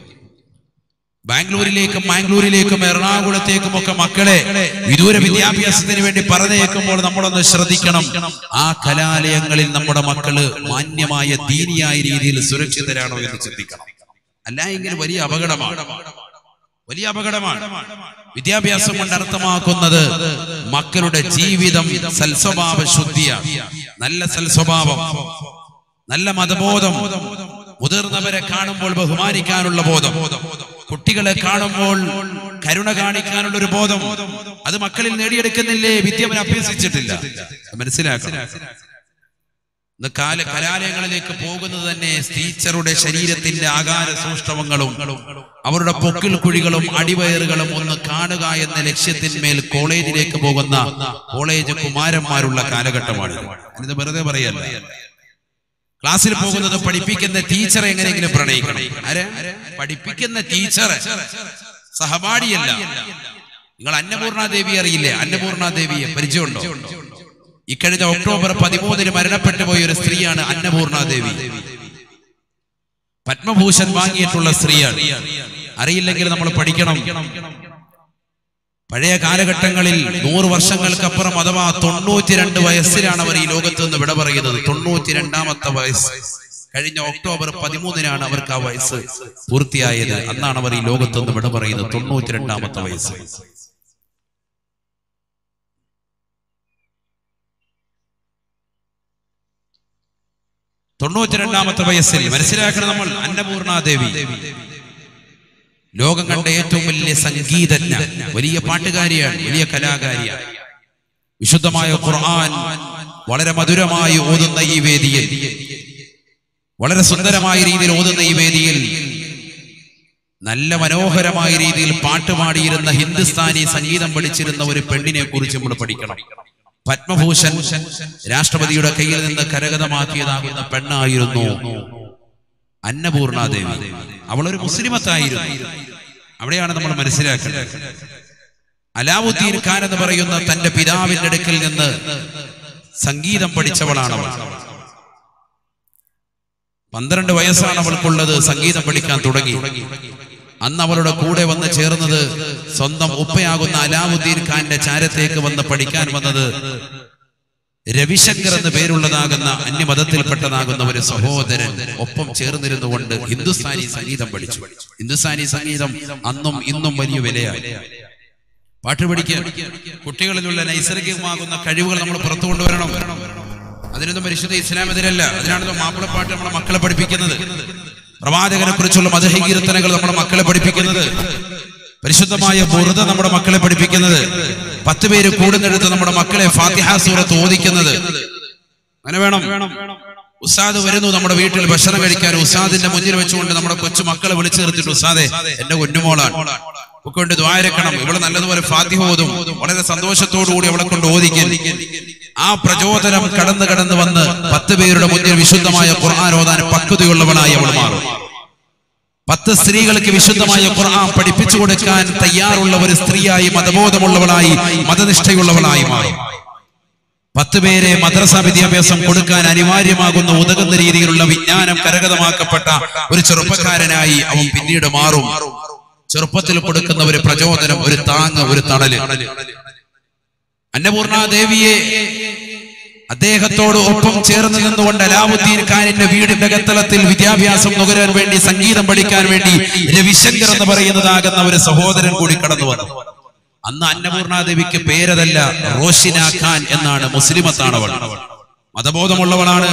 ബാംഗ്ലൂരിലേക്കും മാംഗ്ലൂരിലേക്കും എറണാകുളത്തേക്കും ഒക്കെ മക്കളെ വിദൂര വിദ്യാഭ്യാസത്തിന് വേണ്ടി പറഞ്ഞേക്കുമ്പോൾ നമ്മളൊന്ന് ശ്രദ്ധിക്കണം ആ കലാലയങ്ങളിൽ നമ്മുടെ മക്കള് മാന്യമായ ദീനിയായ രീതിയിൽ സുരക്ഷിതരാണോ എന്ന് ചിന്തിക്കണം അല്ല എങ്കിൽ വലിയ അപകടമാണ് വലിയ അപകടമാണ് വിദ്യാഭ്യാസം കൊണ്ട് അർത്ഥമാക്കുന്നത് മക്കളുടെ ജീവിതം സൽസ്വഭാവ ശുദ്ധിയാണ് നല്ല സൽസ്വഭാവം നല്ല മതബോധം മുതിർന്നവരെ കാണുമ്പോൾ ബഹുമാനിക്കാനുള്ള ബോധം കുട്ടികളെ കാണുമ്പോൾ കരുണ കാണിക്കാനുള്ള ഒരു ബോധം അത് മക്കളിൽ നേടിയെടുക്കുന്നില്ലേ വിദ്യ അവൻ അഭ്യസിച്ചിട്ടില്ല മനസ്സിലാക്കണം ഇന്ന് കാല കലാലയങ്ങളിലേക്ക് പോകുന്നത് തന്നെ ടീച്ചറുടെ ശരീരത്തിന്റെ ആകാര സൂക്ഷ്മങ്ങളും അവരുടെ പൊക്കിൽ കുഴികളും അടിവയറുകളും ഒന്ന് കാണുക എന്ന ലക്ഷ്യത്തിന്മേൽ കോളേജിലേക്ക് പോകുന്ന കോളേജ് കുമാരന്മാരുള്ള കാലഘട്ടമാണ് ഇത് വെറുതെ പറയല്ല ക്ലാസ്സിൽ പോകുന്നത് പഠിപ്പിക്കുന്ന ടീച്ചറെ എങ്ങനെയെങ്കിലും പ്രണയിക്കണം ആരെ പഠിപ്പിക്കുന്ന ടീച്ചർ സഹപാഠിയല്ല നിങ്ങൾ അന്നപൂർണ ദേവി അറിയില്ലേ അന്നപൂർണ ദേവിയെ പരിചയമുണ്ടോ ഇക്കഴിഞ്ഞ ഒക്ടോബർ പതിമൂന്നിന് മരണപ്പെട്ടു പോയ ഒരു സ്ത്രീയാണ് അന്നപൂർണ ദേവി പത്മഭൂഷൺ വാങ്ങിയിട്ടുള്ള സ്ത്രീയാണ് അറിയില്ലെങ്കിൽ നമ്മൾ പഠിക്കണം പഴയ കാലഘട്ടങ്ങളിൽ നൂറ് വർഷങ്ങൾക്കപ്പുറം അഥവാ തൊണ്ണൂറ്റിരണ്ട് വയസ്സിലാണ് അവർ ഈ ലോകത്ത് നിന്ന് വിട പറയുന്നത് തൊണ്ണൂറ്റിരണ്ടാമത്തെ വയസ്സ് കഴിഞ്ഞ ഒക്ടോബർ പതിമൂന്നിനാണ് അവർക്ക് ആ വയസ്സ് പൂർത്തിയായത് അന്നാണ് അവർ ഈ ലോകത്ത് നിന്ന് വിട പറയുന്നത് തൊണ്ണൂറ്റിരണ്ടാമത്തെ വയസ്സ് തൊണ്ണൂറ്റിരണ്ടാമത്തെ വയസ്സിൽ മനസ്സിലാക്കണം നമ്മൾ അന്നപൂർണാദേവി ലോകം കണ്ട ഏറ്റവും വലിയ സംഗീതജ്ഞ വലിയ പാട്ടുകാരിയാണ് വലിയ കലാകാരിയാണ് വിശുദ്ധമായ ഖുർആൻ വളരെ മധുരമായി ഓതുന്ന ഈ വേദിയിൽ വളരെ സുന്ദരമായ രീതിയിൽ ഓതുന്ന ഈ വേദിയിൽ നല്ല മനോഹരമായ രീതിയിൽ പാട്ടുപാടിയിരുന്ന ഹിന്ദുസ്ഥാനി സംഗീതം പഠിച്ചിരുന്ന ഒരു പെണ്ണിനെ കുറിച്ച് നമ്മൾ പഠിക്കണം പത്മഭൂഷൺ രാഷ്ട്രപതിയുടെ കയ്യിൽ നിന്ന് കരഗതമാക്കിയതാകുന്ന പെണ്ണായിരുന്നു അന്നപൂർണാദേവി അവളൊരു മുസ്ലിമത്തായിരുന്നു അവിടെയാണ് നമ്മൾ മനസ്സിലാക്കേണ്ടത് അലാവുദ്ദീൻ ഖാൻ എന്ന് പറയുന്ന തന്റെ പിതാവിന്റെ അടുക്കൽ നിന്ന് സംഗീതം പഠിച്ചവളാണ് അവൾ പന്ത്രണ്ട് വയസ്സാണ് അവൾക്കുള്ളത് സംഗീതം പഠിക്കാൻ തുടങ്ങി അന്ന് അവളുടെ കൂടെ വന്ന് ചേർന്നത് സ്വന്തം ഉപ്പയാകുന്ന അലാവുദ്ദീൻ ഖാന്റെ ചാരത്തേക്ക് വന്ന് പഠിക്കാൻ വന്നത് രവിശങ്കർ എന്ന് പേരുള്ളതാകുന്ന അന്യമതത്തിൽപ്പെട്ടതാകുന്ന ഒരു സഹോദരൻ ഒപ്പം ചേർന്നിരുന്നു കൊണ്ട് ഹിന്ദുസ്ഥാനി സംഗീതം പഠിച്ചു ഹിന്ദുസ്ഥാനി സംഗീതം അന്നും ഇന്നും വലിയ വിലയായി പാട്ട് പഠിക്കാൻ കുട്ടികളിലുള്ള നൈസർഗികമാകുന്ന കഴിവുകൾ നമ്മൾ പുറത്തു കൊണ്ടുവരണം അതിനൊന്നും പരിശുദ്ധ ഇസ്ലാം എതിരല്ല അതിനാണല്ലോ മാപ്പിളപ്പാട്ട് നമ്മുടെ മക്കളെ പഠിപ്പിക്കുന്നത് പ്രവാചകനെ കുറിച്ചുള്ള മതഹീകീർത്തനങ്ങൾ നമ്മുടെ മക്കളെ പഠിപ്പിക്കുന്നത് പരിശുദ്ധമായ ബുറുത നമ്മുടെ മക്കളെ പഠിപ്പിക്കുന്നത് പത്ത് പേര് കൂടുന്നെടുത്ത് നമ്മുടെ മക്കളെ ഫാത്തിഹ സൂറത്ത് ഓദിക്കുന്നത് അങ്ങനെ വേണം ഉസ്താദ് വരുന്നു നമ്മുടെ വീട്ടിൽ ഭക്ഷണം കഴിക്കാൻ ഉസ്താദിന്റെ മുന്നിൽ വെച്ചുകൊണ്ട് നമ്മുടെ കൊച്ചു മക്കളെ വിളിച്ചു നിർത്തിയിട്ട് ഉസ്താദെ എന്റെ കുഞ്ഞുമോളാണ് കൊണ്ട് ദ്വാരക്കണം ഇവിടെ നല്ലതുപോലെ ഫാത്തിഹ ഓതും വളരെ സന്തോഷത്തോടുകൂടി അവളെ കൊണ്ട് ഓദിക്കൽ ആ പ്രചോദനം കടന്നു കടന്നു വന്ന് പത്ത് പേരുടെ മുന്നിൽ വിശുദ്ധമായ ഖുർആൻ ഓതാൻ പക്വതയുള്ളവളായി അവൾ മാറും പത്ത് സ്ത്രീകൾക്ക് വിശുദ്ധമായ ഖുർആൻ പഠിപ്പിച്ചു കൊടുക്കാൻ തയ്യാറുള്ള ഒരു സ്ത്രീയായി മതബോധമുള്ളവളായി മതനിഷ്ഠയുള്ളവളായി മാറും പത്ത് പേരെ മദ്രസ വിദ്യാഭ്യാസം കൊടുക്കാൻ അനിവാര്യമാകുന്ന ഉതകുന്ന രീതിയിലുള്ള വിജ്ഞാനം കരഗതമാക്കപ്പെട്ട ഒരു ചെറുപ്പക്കാരനായി അവൻ പിന്നീട് മാറും ചെറുപ്പത്തിൽ കൊടുക്കുന്ന ഒരു പ്രചോദനം ഒരു താങ്ങ് ഒരു തണല് അന്നപൂർണ ദേവിയെ അദ്ദേഹത്തോട് ഒപ്പം ചേർന്ന് നിന്നുകൊണ്ട് അലാവുദ്ദീൻ ഖാനിന്റെ വീടിന്റെ അകത്തളത്തിൽ വിദ്യാഭ്യാസം നുകരാൻ വേണ്ടി സംഗീതം പഠിക്കാൻ വേണ്ടി രവിശങ്കർ എന്ന് പറയുന്നതാകുന്ന ഒരു സഹോദരൻ കൂടി കടന്നു വന്നു അന്ന് അന്നപൂർണ ദേവിക്ക് പേരതല്ല റോഷിന ഖാൻ എന്നാണ് മുസ്ലിമത്താണ് അവൾ മതബോധമുള്ളവളാണ്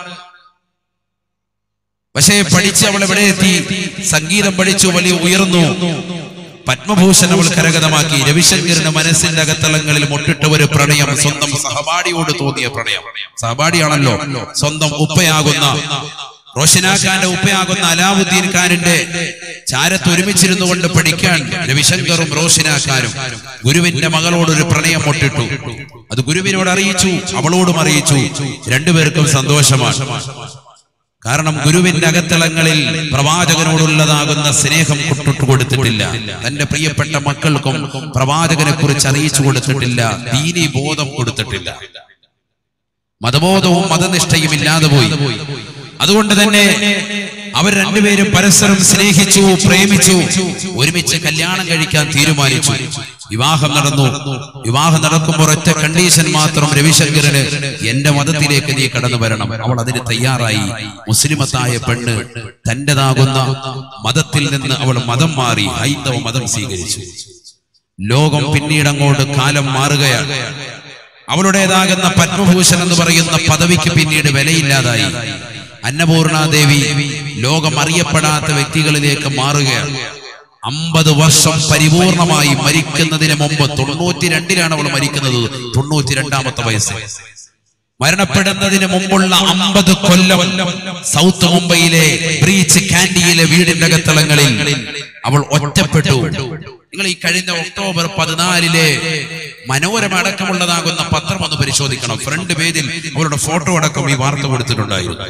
പക്ഷേ പഠിച്ച് അവൾ എവിടെ എത്തി സംഗീതം പഠിച്ചു വലിയ ഉയർന്നു പത്മഭൂഷൺ അവൾ കരഗതമാക്കി രവിശങ്കറിന്റെ മനസ്സിന്റെ അകത്തളങ്ങളിൽ മുട്ടിട്ട ഒരു പ്രണയം സ്വന്തം സഹപാഠിയോട് തോന്നിയ പ്രണയം സഹപാഠിയാണല്ലോ സ്വന്തം ഉപ്പയാകുന്ന റോഷന ഖാന്റെ ഉപ്പയാകുന്ന അലാവുദ്ദീൻ ഖാനിന്റെ ചാരത്ത് ഒരുമിച്ചിരുന്നു കൊണ്ട് പഠിക്കാൻ രവിശങ്കറും റോഷന ഖാനും ഗുരുവിന്റെ മകളോട് ഒരു പ്രണയം മുട്ടിട്ടു അത് ഗുരുവിനോട് അറിയിച്ചു അവളോടും അറിയിച്ചു രണ്ടുപേർക്കും സന്തോഷമാണ് കാരണം ഗുരുവിന്റെ അകത്തളങ്ങളിൽ പ്രവാചകനോടുള്ളതാകുന്ന സ്നേഹം കൊട്ടിട്ട് കൊടുത്തിട്ടില്ല തന്റെ പ്രിയപ്പെട്ട മക്കൾക്കും പ്രവാചകനെ കുറിച്ച് അറിയിച്ചു കൊടുത്തിട്ടില്ല ദീനി ബോധം കൊടുത്തിട്ടില്ല മതബോധവും മതനിഷ്ഠയും ഇല്ലാതെ പോയി അതുകൊണ്ട് തന്നെ അവർ രണ്ടുപേരും പരസ്പരം സ്നേഹിച്ചു പ്രേമിച്ചു ഒരുമിച്ച് കല്യാണം കഴിക്കാൻ തീരുമാനിച്ചു വിവാഹം നടന്നു വിവാഹം നടക്കുമ്പോൾ ഒറ്റ കണ്ടീഷൻ മാത്രം രവിശങ്കരന് എന്റെ മതത്തിലേക്ക് നീ കടന്നു വരണം അവൾ അതിന് തയ്യാറായി മുസ്ലിമത്തായ പെണ്ണ് തന്റേതാകുന്ന മതത്തിൽ നിന്ന് അവൾ മതം മാറി ഹൈന്ദവ മതം സ്വീകരിച്ചു ലോകം പിന്നീട് അങ്ങോട്ട് കാലം മാറുകയാണ് അവളുടേതാകുന്ന പത്മഭൂഷൺ എന്ന് പറയുന്ന പദവിക്ക് പിന്നീട് വിലയില്ലാതായി അന്നപൂർണാദേവി ലോകം അറിയപ്പെടാത്ത വ്യക്തികളിലേക്ക് മാറുകയാണ് അമ്പത് വർഷം പരിപൂർണമായി മരിക്കുന്നതിന് മുമ്പ് തൊണ്ണൂറ്റി രണ്ടിലാണ് അവൾ മരിക്കുന്നത് തൊണ്ണൂറ്റി രണ്ടാമത്തെ വയസ്സ് മരണപ്പെടുന്നതിന് മുമ്പുള്ള അമ്പത് കൊല്ലം സൗത്ത് മുംബൈയിലെ ബ്രീച്ച് കാൻഡിയിലെ വീടിന്റെ അകത്തളങ്ങളിൽ അവൾ ഒറ്റപ്പെട്ടു നിങ്ങൾ ഈ കഴിഞ്ഞ ഒക്ടോബർ പതിനാലിലെ മനോരമ അടക്കമുള്ളതാകുന്ന പത്രം ഒന്ന് പരിശോധിക്കണം ഫ്രണ്ട് പേജിൽ അവരുടെ ഫോട്ടോ അടക്കം ഈ വാർത്ത കൊടുത്തിട്ടുണ്ടായിരുന്നു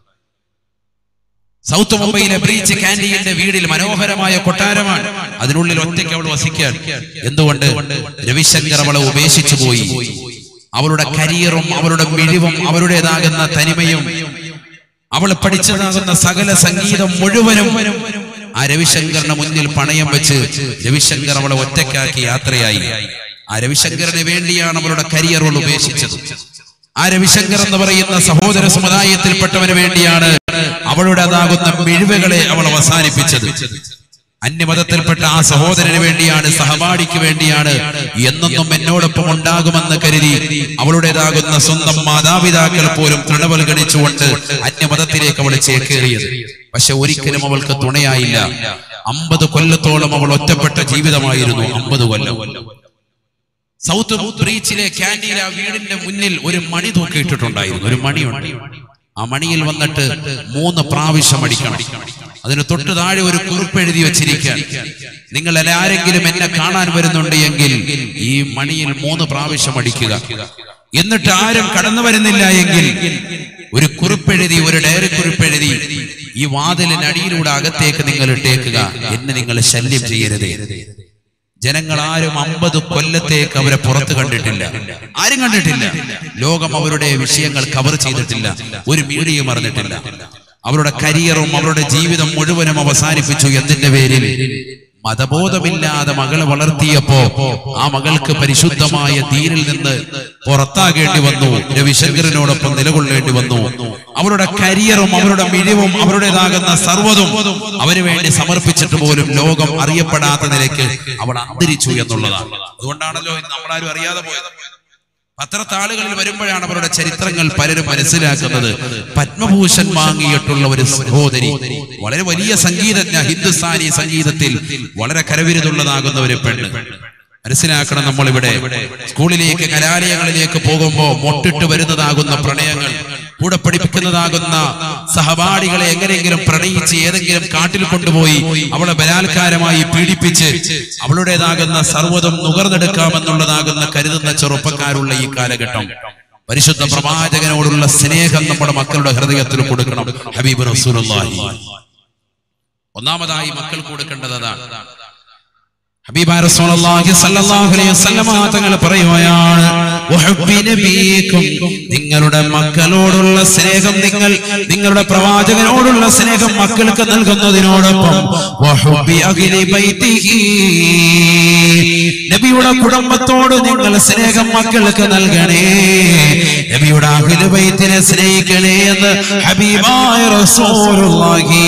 സൗത്ത് മുംബൈയിലെ ബ്രീച്ച് കാൻഡിയുടെ വീടിൽ മനോഹരമായ കൊട്ടാരമാണ് അതിനുള്ളിൽ ഒറ്റയ്ക്ക് അവൾ വസിക്കാൻ എന്തുകൊണ്ട് രവിശങ്കർ അവളെ ഉപേക്ഷിച്ചു പോയി അവളുടെ കരിയറും അവളുടെ മിഴിവും അവരുടേതാകുന്ന തനിമയും അവൾ പഠിച്ചതാകുന്ന സകല സംഗീതം മുഴുവനും ആ രവിശങ്കറിന് മുന്നിൽ പണയം വെച്ച് രവിശങ്കർ അവളെ ഒറ്റയ്ക്കാക്കി യാത്രയായി ആ രവിശങ്കറിന് വേണ്ടിയാണ് അവളുടെ കരിയർ അവൾ ഉപേക്ഷിച്ചത് ആ രവിശങ്കർ എന്ന് പറയുന്ന സഹോദര സമുദായത്തിൽപ്പെട്ടവന് വേണ്ടിയാണ് അവളുടെ അതാകുന്ന മിഴിവുകളെ അവൾ അവസാനിപ്പിച്ചത് അന്യമതത്തിൽപ്പെട്ട ആ സഹോദരന് വേണ്ടിയാണ് സഹപാഠിക്ക് വേണ്ടിയാണ് എന്നെന്നും എന്നോടൊപ്പം ഉണ്ടാകുമെന്ന് കരുതി അവളുടേതാകുന്ന സ്വന്തം മാതാപിതാക്കൾ പോലും തൃണവൽഗണിച്ചുകൊണ്ട് അന്യമതത്തിലേക്ക് അവൾ ചേക്കേറിയത് പക്ഷെ ഒരിക്കലും അവൾക്ക് തുണയായില്ല അമ്പത് കൊല്ലത്തോളം അവൾ ഒറ്റപ്പെട്ട ജീവിതമായിരുന്നു അമ്പത് കൊല്ലം സൗത്ത് ബ്രീച്ചിലെ ക്യാൻറ്റീനിലെ ആ വീടിന്റെ മുന്നിൽ ഒരു മണി തൂക്കിയിട്ടിട്ടുണ്ടായിരുന്നു ഒരു മണിയുണ്ട് ആ മണിയിൽ വന്നിട്ട് മൂന്ന് പ്രാവശ്യം അടിക്കണം അതിന് തൊട്ട് താഴെ ഒരു കുറിപ്പ് എഴുതി വെച്ചിരിക്കാൻ നിങ്ങൾ ആരെങ്കിലും എന്നെ കാണാൻ വരുന്നുണ്ട് എങ്കിൽ ഈ മണിയിൽ മൂന്ന് പ്രാവശ്യം അടിക്കുക എന്നിട്ട് ആരും കടന്നു വരുന്നില്ല എങ്കിൽ ഒരു കുറിപ്പെഴുതി ഒരു ഡയറി കുറിപ്പെഴുതി ഈ വാതിലിനടിയിലൂടെ അകത്തേക്ക് നിങ്ങൾ ഇട്ടേക്കുക എന്നെ നിങ്ങൾ ശല്യം ചെയ്യരുതേ ജനങ്ങൾ ആരും അമ്പത് കൊല്ലത്തേക്ക് അവരെ പുറത്ത് കണ്ടിട്ടില്ല ആരും കണ്ടിട്ടില്ല ലോകം അവരുടെ വിഷയങ്ങൾ കവർ ചെയ്തിട്ടില്ല ഒരു മീഡിയയും അറിഞ്ഞിട്ടില്ല അവരുടെ കരിയറും അവരുടെ ജീവിതം മുഴുവനും അവസാനിപ്പിച്ചു എന്തിന്റെ പേരിൽ മതബോധമില്ലാതെ മകളെ വളർത്തിയപ്പോ ആ മകൾക്ക് പരിശുദ്ധമായ ദീനിൽ നിന്ന് പുറത്താകേണ്ടി വന്നു രവിശങ്കരനോടൊപ്പം നിലകൊള്ളേണ്ടി വന്നു അവരുടെ കരിയറും അവരുടെ മിഴിവും അവരുടേതാകുന്ന സർവ്വതും അവന് വേണ്ടി സമർപ്പിച്ചിട്ട് പോലും ലോകം അറിയപ്പെടാത്ത നിലയ്ക്ക് അവൾ അന്തരിച്ചു എന്നുള്ളതാണ് അതുകൊണ്ടാണല്ലോ ഇന്ന് നമ്മളാരും അറിയാതെ പോയത് പത്രത്താളുകളിൽ വരുമ്പോഴാണ് അവരുടെ ചരിത്രങ്ങൾ പലരും മനസ്സിലാക്കുന്നത് പത്മഭൂഷൺ വാങ്ങിയിട്ടുള്ള ഒരു സഹോദരി വളരെ വലിയ സംഗീതജ്ഞ ഹിന്ദുസ്ഥാനി സംഗീതത്തിൽ വളരെ കരവിരുതുള്ളതാകുന്ന ഒരു പെണ്ണ് മനസ്സിലാക്കണം നമ്മൾ ഇവിടെ സ്കൂളിലേക്ക് കലാലയങ്ങളിലേക്ക് പോകുമ്പോൾ മൊട്ടിട്ട് വരുന്നതാകുന്ന പ്രണയങ്ങൾ കൂടെ പഠിപ്പിക്കുന്നതാകുന്ന സഹപാഠികളെ എങ്ങനെയെങ്കിലും പ്രണയിച്ച് ഏതെങ്കിലും കാട്ടിൽ കൊണ്ടുപോയി അവളെ ബലാത്കാരമായി പീഡിപ്പിച്ച് അവളുടേതാകുന്ന സർവ്വതും നുകർന്നെടുക്കാമെന്നുള്ളതാകുന്ന കരുതുന്ന ചെറുപ്പക്കാരുള്ള ഈ കാലഘട്ടം പരിശുദ്ധ പ്രവാചകനോടുള്ള സ്നേഹം നമ്മുടെ മക്കളുടെ ഹൃദയത്തിൽ കൊടുക്കണം ഹബീബ് റസൂലുള്ളാഹി ഒന്നാമതായി മക്കൾ കൊടുക്കേണ്ടത് അതാണ് ഹബീബായ റസൂലുള്ളാഹി സ്വല്ലല്ലാഹു അലൈഹി വസല്ലമ തങ്ങൾ പറയുകയാണ് വഹബ്ബി നബീക്കും നിങ്ങളുടെ മക്കളോടുള്ള സ്നേഹം നിങ്ങൾ നിങ്ങളുടെ പ്രവാചകനോടുള്ള സ്നേഹം മക്കൾക്ക് നൽകുന്നതിനോടൊപ്പം വഹബ്ബി അഹ്ലി ബൈതിഹി നബിയുടെ കുടുംബത്തോട് നിങ്ങൾ സ്നേഹം മക്കൾക്ക് നൽകണേ നബിയുടെ അഹ്ലി ബൈത്തിനെ സ്നേഹിക്കണേ എന്ന് ഹബീബായ റസൂലുള്ളാഹി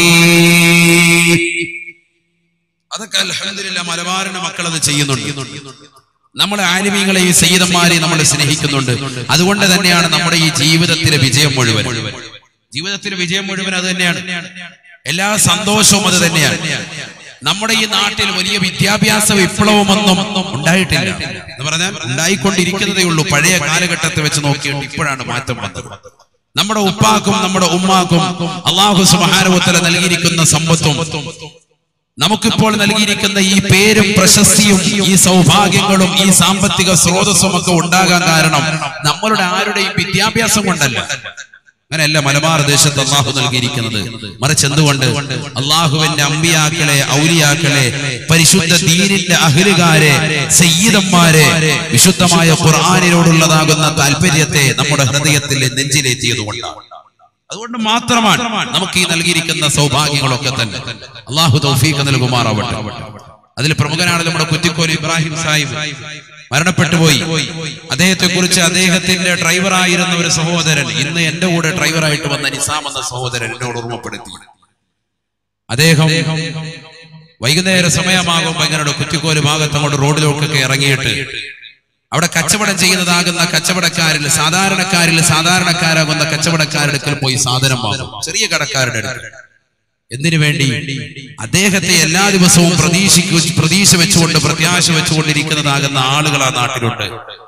അതൊക്കെ അൽഹംദുലില്ല മലബാറിന്റെ മക്കൾ അത് ചെയ്യുന്നുണ്ട് നമ്മളെ ആലിമീങ്ങളെയും സയ്യിദന്മാരെയും നമ്മൾ സ്നേഹിക്കുന്നുണ്ട് അതുകൊണ്ട് തന്നെയാണ് നമ്മുടെ ഈ ജീവിതത്തിലെ വിജയം മുഴുവൻ ജീവിതത്തിലെ വിജയം മുഴുവൻ അത് തന്നെയാണ് എല്ലാ സന്തോഷവും അത് തന്നെയാണ് നമ്മുടെ ഈ നാട്ടിൽ വലിയ വിദ്യാഭ്യാസ വിപ്ലവമൊന്നും ഉണ്ടായിട്ടില്ല എന്ന് പറഞ്ഞാൽ ഉണ്ടായിക്കൊണ്ടിരിക്കുന്നതേ ഉള്ളൂ പഴയ കാലഘട്ടത്തെ വെച്ച് നോക്കിയിട്ട് ഇപ്പോഴാണ് മാറ്റം വന്നത് നമ്മുടെ ഉപ്പാക്കും നമ്മുടെ ഉമ്മാക്കും അള്ളാഹു സുബാനുവത്തല നൽകിയിരിക്കുന്ന സമ്പത്തും നമുക്കിപ്പോൾ നൽകിയിരിക്കുന്ന ഈ പേരും പ്രശസ്തിയും ഈ സൗഭാഗ്യങ്ങളും ഈ സാമ്പത്തിക സ്രോതസ്സും ഒക്കെ ഉണ്ടാകാൻ കാരണം നമ്മളുടെ ആരുടെയും വിദ്യാഭ്യാസം കൊണ്ടല്ല അങ്ങനെയല്ല മലബാർ ദേശത്ത് അള്ളാഹു നൽകിയിരിക്കുന്നത് മറിച്ച് എന്തുകൊണ്ട് അള്ളാഹുവിന്റെ അമ്പിയാക്കളെ ഔലിയാക്കളെ പരിശുദ്ധ ദീനിന്റെ അഹലുകാരെ സയ്യിദന്മാരെ വിശുദ്ധമായ ഖുർആാനിനോടുള്ളതാകുന്ന താല്പര്യത്തെ നമ്മുടെ ഹൃദയത്തിൽ നെഞ്ചിലേറ്റിയതുകൊണ്ടാണ് അതുകൊണ്ട് മാത്രമാണ് നമുക്ക് ഈ നൽകിയിരിക്കുന്ന സൗഭാഗ്യങ്ങളൊക്കെ തന്നെ അള്ളാഹു തൗഫീഖ് നൽകുമാറാവട്ടെ അതിൽ പ്രമുഖനാണ് നമ്മുടെ കുറ്റിക്കോൽ ഇബ്രാഹിം സാഹിബ് മരണപ്പെട്ടു പോയി അദ്ദേഹത്തെ കുറിച്ച് അദ്ദേഹത്തിന്റെ ഡ്രൈവറായിരുന്ന ഒരു സഹോദരൻ ഇന്ന് എന്റെ കൂടെ ഡ്രൈവറായിട്ട് വന്ന നിസാം എന്ന സഹോദരൻ എന്നോട് ഓർമ്മപ്പെടുത്തി അദ്ദേഹം വൈകുന്നേര സമയമാകുമ്പോൾ ഇങ്ങനെ കുറ്റിക്കോല് ഭാഗത്ത് അങ്ങോട്ട് റോഡിലേക്കൊക്കെ ഇറങ്ങിയിട്ട് അവിടെ കച്ചവടം ചെയ്യുന്നതാകുന്ന കച്ചവടക്കാരിൽ സാധാരണക്കാരിൽ സാധാരണക്കാരാകുന്ന കച്ചവടക്കാരുടെ അടുക്കൽ പോയി സാധനം വാങ്ങും ചെറിയ കടക്കാരുടെ അടുക്കൽ എന്തിനു വേണ്ടി അദ്ദേഹത്തെ എല്ലാ ദിവസവും പ്രതീക്ഷിക്കു പ്രതീക്ഷ വെച്ചുകൊണ്ട് പ്രത്യാശ വെച്ചുകൊണ്ടിരിക്കുന്നതാകുന്ന ആളുകൾ ആ നാട്ടിലുണ്ട്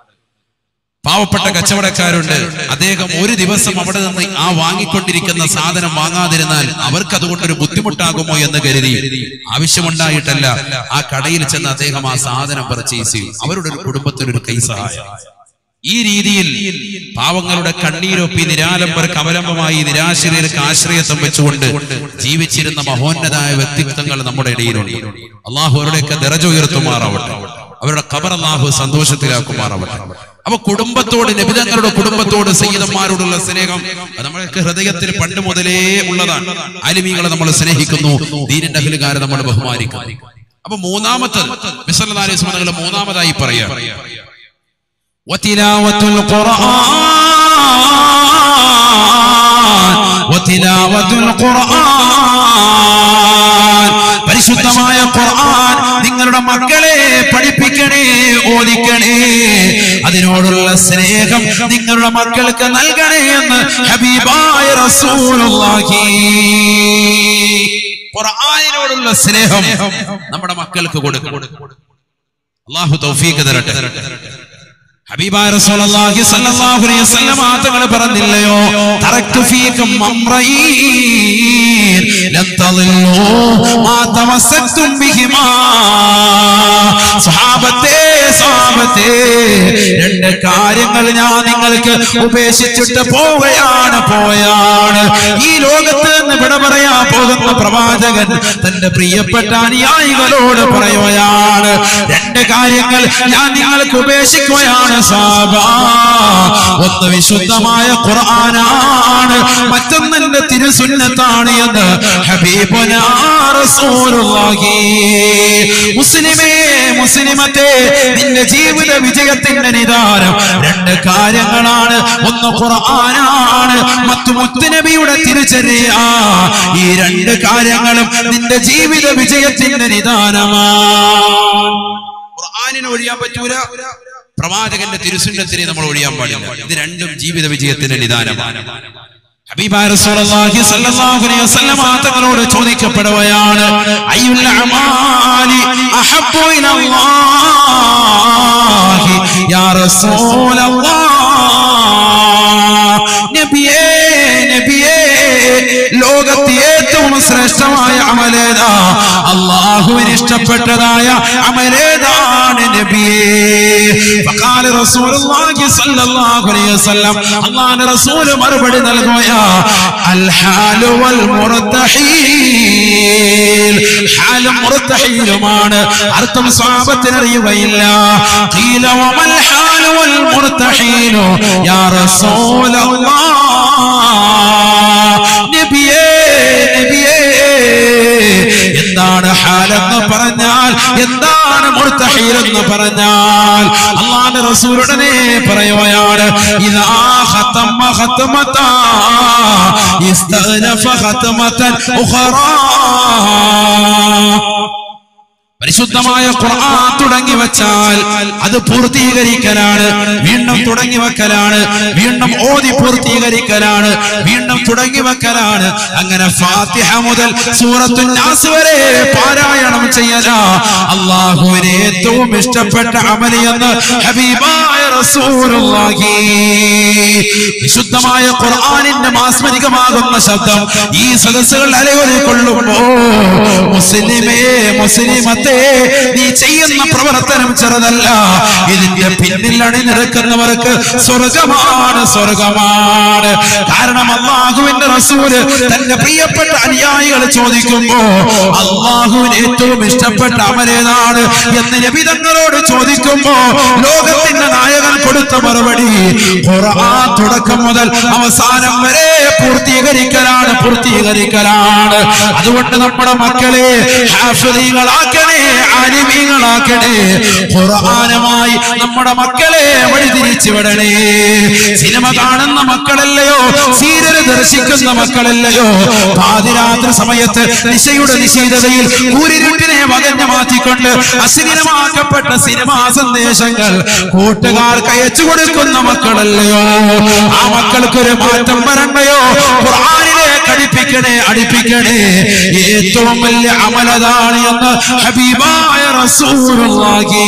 പാവപ്പെട്ട കച്ചവടക്കാരുണ്ട് അദ്ദേഹം ഒരു ദിവസം അവിടെ നിന്ന് ആ വാങ്ങിക്കൊണ്ടിരിക്കുന്ന സാധനം വാങ്ങാതിരുന്നാൽ അവർക്ക് അതുകൊണ്ടൊരു ബുദ്ധിമുട്ടാകുമോ എന്ന് കരുതി ആവശ്യമുണ്ടായിട്ടല്ല ആ കടയിൽ ചെന്ന് അദ്ദേഹം ആ സാധനം പർച്ചേസ് ചെയ്യും അവരുടെ ഒരു കുടുംബത്തിനൊരു കൈ സഹായം ഈ രീതിയിൽ പാവങ്ങളുടെ കണ്ണീരൊപ്പി നിരാലംബർക്ക് അവലംബമായി നിരാശ്രയർക്ക് ആശ്രയത്വം വെച്ചുകൊണ്ട് ജീവിച്ചിരുന്ന മഹോന്നതായ വ്യക്തിത്വങ്ങൾ നമ്മുടെ ഇടയിലുണ്ട് അള്ളാഹു അവരുടെയൊക്കെ ദരജ ഉയർത്തുമാറാവട്ടെ അവരുടെ ഖബർ അള്ളാഹു സന്തോഷത്തിലാക്കുമാറാവട്ടെ അപ്പൊ കുടുംബത്തോട് നബിതങ്ങളുടെ കുടുംബത്തോട് സയ്യിദന്മാരോടുള്ള സ്നേഹം അത് നമ്മൾക്ക് ഹൃദയത്തിൽ പണ്ട് മുതലേ ഉള്ളതാണ് ആലിമീങ്ങളെ നമ്മൾ സ്നേഹിക്കുന്നു ദീനിന്റെ അഖിലുകാരെ നമ്മൾ ബഹുമാനിക്കുന്നു അപ്പൊ മൂന്നാമത്തെ മിസല്ലാ അലൈഹി സ്വലങ്ങൾ മൂന്നാമതായി പറയാം وتلاوة القرآن وتلاوة القرآن പരിശുദ്ധമായ ഖുർആൻ നിങ്ങളുടെ മക്കളെ പഠിപ്പിക്കണേ ഓദിക്കണേ അതിനോടുള്ള സ്നേഹം നിങ്ങളുടെ മക്കൾക്ക് നൽകണേ എന്ന് ഹബീബായ റസൂലുള്ളാഹി ഖുർആനിനോടുള്ള സ്നേഹം നമ്മുടെ മക്കൾക്ക് കൊടുക്കും അള്ളാഹു തൗഫീഖ് തരട്ടെ ഹബീബായ റസൂലുള്ളാഹി സ്വല്ലല്ലാഹു അലൈഹി വസല്ലം തങ്ങൾ പറഞ്ഞില്ലയോ തറക്തു ഫീകും അംറയീൻ ലൻ തളില്ലു മാ തമസ്സക്തും ബിഹിമാ സ്വഹാബത്തെ സ്വഹാബത്തെ രണ്ട് കാര്യങ്ങൾ ഞാൻ നിങ്ങൾക്ക് ഉപേക്ഷിച്ചിട്ട് പോവുകയാണ് പോയാണ് ഈ ലോകത്ത് നിന്ന് വിട പറയാൻ പോകുന്ന പ്രവാചകൻ തന്റെ പ്രിയപ്പെട്ട അനുയായികളോട് പറയുകയാണ് രണ്ട് കാര്യങ്ങൾ ഞാൻ നിങ്ങൾക്ക് ഉപേക്ഷിക്കുകയാണ് സാബ ഒന്ന് വിശുദ്ധമായ ഖുർആനാണ് മറ്റൊന്ന് എന്റെ തിരുസുന്നത്താണ് എന്ന് ഹബീബുനാ റസൂലുള്ളാഹി മുസ്ലിമേ മുസ്ലിമത്തെ നിന്റെ ജീവിത വിജയത്തിന്റെ നിദാനം രണ്ട് കാര്യങ്ങളാണ് ഒന്ന് ഖുർആനാണ് മറ്റു മുത്തുനബിയുടെ തിരിച്ചറിയ ഈ രണ്ട് കാര്യങ്ങളും നിന്റെ ജീവിത വിജയത്തിന്റെ നിദാനമാണ് ഖുർആനിനെ ഒഴിയാൻ പറ്റൂല പ്രവാചകന്റെ തിരുസുന്നത്തിനെ നമ്മൾ ഒഴിയാൻ പാടില്ല ഇത് രണ്ടും ജീവിത വിജയത്തിന്റെ നിദാനമാണ് ഹബീബായ റസൂലുള്ളാഹി സ്വല്ലല്ലാഹു അലൈഹി വസല്ലമ തങ്ങളോട് ചോദിക്കപ്പെടുകയാണ് അയ്യുൽ അമാലി അഹബ്ബു ഇലല്ലാഹി യാ റസൂലല്ലാഹ് നബിയേ നബിയേ ലോകത്ത് ഏറ്റവും ശ്രേഷ്ഠമായ അമലേതാ അള്ളാഹുവിന് ഇഷ്ടപ്പെട്ടതായ അമലേതാണ് നബിയേ ഫഖാല റസൂലുള്ളാഹി സ്വല്ലല്ലാഹു അലൈഹി വസല്ലം അല്ലാഹുവിന്റെ റസൂൽ മറുപടി നൽകുകയാ അൽ ഹാലു വൽ മുർത്തഹീൽ ഹാലും മുർത്തഹീലുമാണ് അർത്ഥം സ്വഹാബത്തിന് അറിയുകയില്ല ഖീല വമൽ ഹാലു വൽ മുർത്തഹീലു യാ റസൂലല്ലാഹ് നബിയേ നബിയേ എന്താണ് ഹാലെന്ന് പറഞ്ഞാൽ എന്താണ് മുർത്തഹീൽ എന്ന് പറഞ്ഞാൽ അള്ളാഹുവിന്റെ റസൂൽ ഉടനെ പറയുകയാണ് ഇദാ ഖതമ ഖതമതാ ഇസ്തഗ്നഫ ഖതമതൻ ഉഖറാ പരിശുദ്ധമായ ഖുർആൻ തുടങ്ങി വെച്ചാൽ അത് പൂർത്തീകരിക്കലാണ് വീണ്ടും തുടങ്ങി വെക്കലാണ് വീണ്ടും ഓതി പൂർത്തീകരിക്കലാണ് വീണ്ടും തുടങ്ങി വെക്കലാണ് അങ്ങനെ ഫാത്തിഹ മുതൽ സൂറത്തുൽ നാസ് വരെ പാരായണം ചെയ്യലാ അള്ളാഹുവിന് ഏറ്റവും ഇഷ്ടപ്പെട്ട അമലി എന്ന് ഹബീബായ റസൂലുള്ളാഹി വിശുദ്ധമായ ഖുർആനിന്റെ മാസ്മരികമാകുന്ന ശബ്ദം ഈ സദസ്സുകൾ അലയൊലിക്കൊള്ളുമ്പോ മുസ്ലിമേ മുസ്ലിമത്തെ നീ ചെയ്യുന്ന പ്രവർത്തനം ചെറുതല്ല ഇതിന്റെ പിന്നിൽ അണിനിരക്കുന്നവർക്ക് സ്വർഗമാണ് സ്വർഗമാണ് കാരണം അള്ളാഹുവിന്റെ റസൂല് തന്റെ പ്രിയപ്പെട്ട അനുയായികൾ ചോദിക്കുമ്പോ അള്ളാഹുവിന് ഏറ്റവും ഇഷ്ടപ്പെട്ട അമലേതാണ് എന്ന് നബിതങ്ങളോട് ചോദിക്കുമ്പോ ലോകത്തിന്റെ നായകൻ കൊടുത്ത മറുപടി ഖുർആൻ തുടക്കം മുതൽ അവസാനം വരെ പൂർത്തീകരിക്കലാണ് പൂർത്തീകരിക്കലാണ് അതുകൊണ്ട് നമ്മുടെ മക്കളെ ഹാഫിളീകളാക്കണേ ആലിമീങ്ങളാക്കണേ ഖുർആനുമായി നമ്മുടെ മക്കളെ വഴിതിരിച്ചു വിടണേ സിനിമ കാണുന്ന മക്കളല്ലയോ സീരിയൽ ദർശിക്കുന്ന മക്കളല്ലയോ പാതിരാത്രി സമയത്ത് ദിശയുടെ നിശീതതയിൽ കൂരിരുട്ടിനെ വകഞ്ഞു മാറ്റിക്കൊണ്ട് അശ്ലീലമാക്കപ്പെട്ട സിനിമാ സന്ദേശങ്ങൾ കൂട്ടുകാർക്ക് അയച്ചു കൊടുക്കുന്ന മക്കളല്ലയോ ആ മക്കൾക്കൊരു മാറ്റം വരണ്ടയോ ഖുർആനിലേക്ക് അടുപ്പിക്കണേ അടുപ്പിക്കണേ ഏറ്റവും വലിയ അമലതാണ് എന്ന് ഹബീബായ റസൂലുള്ളാഹി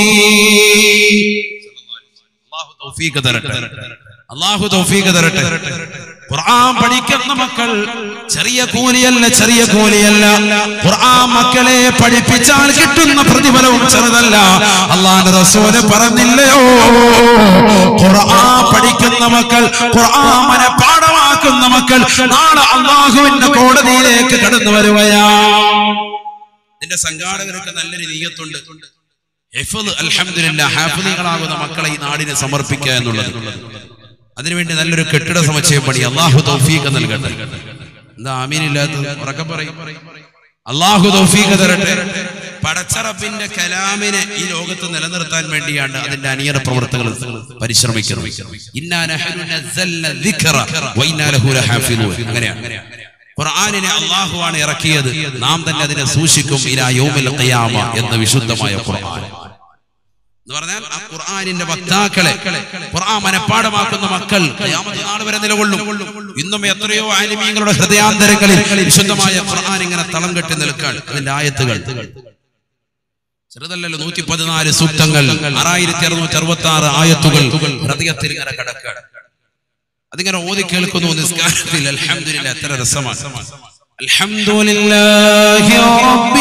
അല്ലാഹു തൗഫീഖ് തരട്ടെ അല്ലാഹു തൗഫീഖ് തരട്ടെ ഖുർആൻ പഠിക്കുന്ന മക്കൾ ചെറിയ കൂലിയല്ല ചെറിയ കൂലിയല്ല ഖുർആൻ മക്കളെ പഠിപ്പിച്ചാൽ കിട്ടുന്ന പ്രതിഫലവും ചെറുതല്ല അള്ളാന്റെ റസൂല് പറഞ്ഞില്ലയോ ഖുർആൻ പഠിക്കുന്ന മക്കൾ ഖുർആൻ മനഃപ്പാഠമാക്കുന്ന മക്കൾ നാളെ അള്ളാഹുവിന്റെ കോടതിയിലേക്ക് കടന്നു വരുകയാണ് ഇതിന്റെ സംഘാടകർക്ക് നല്ലൊരു നീയത്തുണ്ട് ഹിഫ്ള് അൽഹംദുലില്ലാ ഹാഫിളുകളാകുന്ന മക്കളെ ഈ നാടിന് സമർപ്പിക്കുക എന്നുള്ളത് അതിനുവേണ്ടി നല്ലൊരു കെട്ടിട സമുച്ചയം പണി അള്ളാഹു തൗഫീഖ് നൽകട്ടെ എന്താ ആമീനില്ലാത്ത ഉറക്കം പറയും അള്ളാഹു തൗഫീഖ് തരട്ടെ പടച്ചറപ്പിന്റെ കലാമിനെ ഈ ലോകത്ത് നിലനിർത്താൻ വേണ്ടിയാണ് അതിന്റെ അണിയറ പ്രവർത്തകർ പരിശ്രമിക്കുന്നത് ഇന്നാ നഹ്നു നസ്സൽന ദിക്റ വ ഇന്നാ ലഹു ലഹാഫിളൂൻ അങ്ങനെയാണ് ഖുർആനിനെ അള്ളാഹുവാണ് ഇറക്കിയത് നാം തന്നെ അതിനെ സൂക്ഷിക്കും ഇലാ യൗമിൽ ഖിയാമ എന്ന വിശുദ്ധമായ ഖുർആൻ എന്ന് പറഞ്ഞാൽ ആ ഖുർആനിന്റെ വക്താക്കളെ ഖുർആൻ മനഃപ്പാടമാക്കുന്ന മക്കൾ ഖിയാമത്ത് നാൾ വരെ നിലകൊള്ളും ഇന്നും എത്രയോ ആലിമീങ്ങളുടെ ഹൃദയാന്തരങ്ങളിൽ വിശുദ്ധമായ ഖുർആൻ ഇങ്ങനെ തളം കെട്ടി നിൽക്കാൻ അതിന്റെ ആയത്തുകൾ ചെറുതല്ലല്ലോ നൂറ്റി പതിനാല് സൂക്തങ്ങൾ ആറായിരത്തി അറുന്നൂറ്റി അറുപത്തി ആറ് ആയത്തുകൾ ഹൃദയത്തിൽ ഇങ്ങനെ കിടക്കാണ് അതിങ്ങനെ ഓതി കേൾക്കുന്നു നിസ്കാരത്തിൽ അൽഹംദുലില്ലാ എത്ര രസമാണ് الحمد لله رب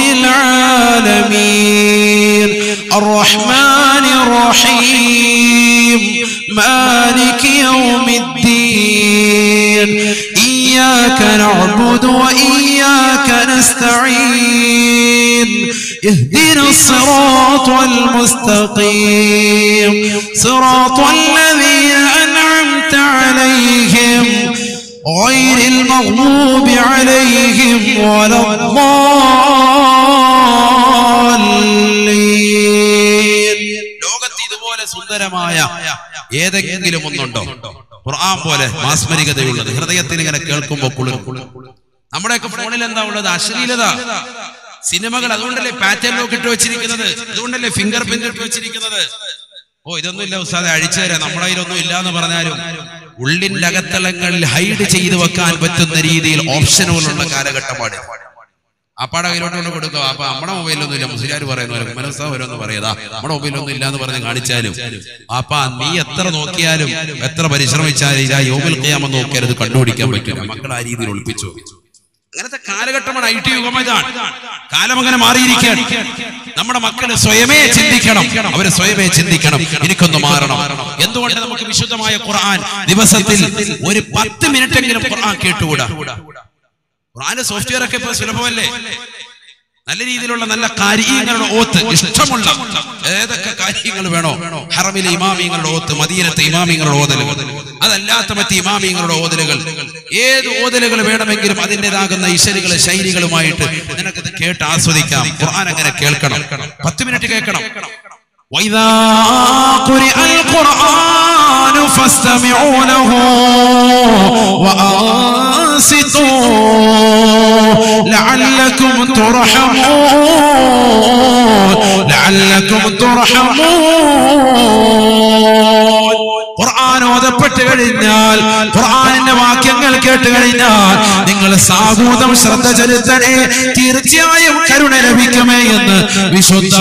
العالمين الرحمن الرحيم مالك يوم الدين إياك نعبد وإياك نستعين اهدنا الصراط المستقيم صراط الذين أنعمت عليهم غير المغضوب عليهم ولا الضالين ലോകത്ത് ഇതുപോലെ സുന്ദരമായ ഏതെങ്കിലും ഒന്നുണ്ടോ ഖുർആൻ പോലെ മാസ്മരികതയുള്ളത് ഹൃദയത്തിൽ ഇങ്ങനെ കേൾക്കുമ്പോൾ കുളിർ നമ്മുടെയൊക്കെ ഫോണിൽ എന്താ ഉള്ളത് അശ്ലീലത സിനിമകൾ അതുകൊണ്ടല്ലേ പാറ്റേൺ ലോക്ക് ഇട്ട് വെച്ചിരിക്കുന്നത് അതുകൊണ്ടല്ലേ ഫിംഗർ പ്രിന്റ് ഇട്ട് വെച്ചിരിക്കുന്നത് ഓ ഇതൊന്നും ഇല്ല ഉസ്താദെ അഴിച്ചു തരാം നമ്മുടെ കയ്യിലൊന്നും ഇല്ല എന്ന് പറഞ്ഞാലും ഉള്ളിന്റെ അകത്തളങ്ങളിൽ ഹൈഡ് ചെയ്തു വെക്കാൻ പറ്റുന്ന രീതിയിൽ ഓപ്ഷനുകളുള്ള കാലഘട്ടമാണ് അപ്പാടെ കയ്യിലോട്ട് കൊണ്ട് കൊടുക്കുക അപ്പൊ നമ്മുടെ മൊബൈലൊന്നും ഇല്ല മുസ്ലിയാർ പറയുന്നവരും മനസ്സാ ഓരോന്ന് പറയതാ നമ്മുടെ മൊബൈലൊന്നും ഇല്ല എന്ന് പറഞ്ഞ് കാണിച്ചാലും അപ്പ നീ എത്ര നോക്കിയാലും എത്ര പരിശ്രമിച്ചാലും ഇതാ യോമിൽ കയ്യാമ നോക്കിയാൽ ഇത് കണ്ടുപിടിക്കാൻ പറ്റില്ല മക്കൾ ആ രീതിയിൽ ഒളിപ്പിച്ചു അങ്ങനത്തെ കാലഘട്ടമാണ് ഐ ടി യുഗം ഇതാണ് കാലം അങ്ങനെ മാറിയിരിക്കുകയാണ് നമ്മുടെ മക്കള് സ്വയമേ ചിന്തിക്കണം അവര് സ്വയമേ ചിന്തിക്കണം എനിക്കൊന്ന് മാറണം എന്തുകൊണ്ട് നമുക്ക് വിശുദ്ധമായ ഖുർആൻ ദിവസത്തിൽ ഒരു പത്ത് മിനിറ്റ് എങ്കിലും ഖുർആൻ കേട്ടുകൂടാ ഖുർആന്റെ സോഫ്റ്റ്വെയർ ഒക്കെ ഇപ്പൊ സുലഭമല്ലേ നല്ല രീതിയിലുള്ള നല്ല കാര്യങ്ങളുടെ ഓത്ത് ഇഷ്ടമുള്ള ഏതൊക്കെ കാര്യങ്ങൾ വേണോ ഹറമിലെ ഇമാമിങ്ങളുടെ ഓത്ത് മദീനത്തെ ഇമാമിങ്ങളുടെ ഓതലുകൾ അതല്ലാത്ത മറ്റ് ഇമാമിങ്ങളുടെ ഓതലുകൾ ഏത് ഓതലുകൾ വേണമെങ്കിലും അതിൻ്റെതാകുന്ന ഇശലുകൾ ശൈലികളുമായിട്ട് നിനക്കത് കേട്ട് ആസ്വദിക്കാം ഖുർആൻ അങ്ങനെ കേൾക്കണം പത്ത് മിനിറ്റ് കേൾക്കണം وإذا قرئ القرآن فاستمعوا له وأنصتوا لعلكم ترحمون لعلكم ترحمون ഖുർആൻ ഓതപ്പെട്ട് കഴിഞ്ഞാൽ ഖുർആനിന്റെ വാക്യങ്ങൾ കേട്ട് കഴിഞ്ഞാൽ നിങ്ങൾ സാഹൂതം ശ്രദ്ധ ചെലുത്തണേ തീർച്ചയായും കരുണ ലഭിക്കുമേ എന്ന് വിശുദ്ധ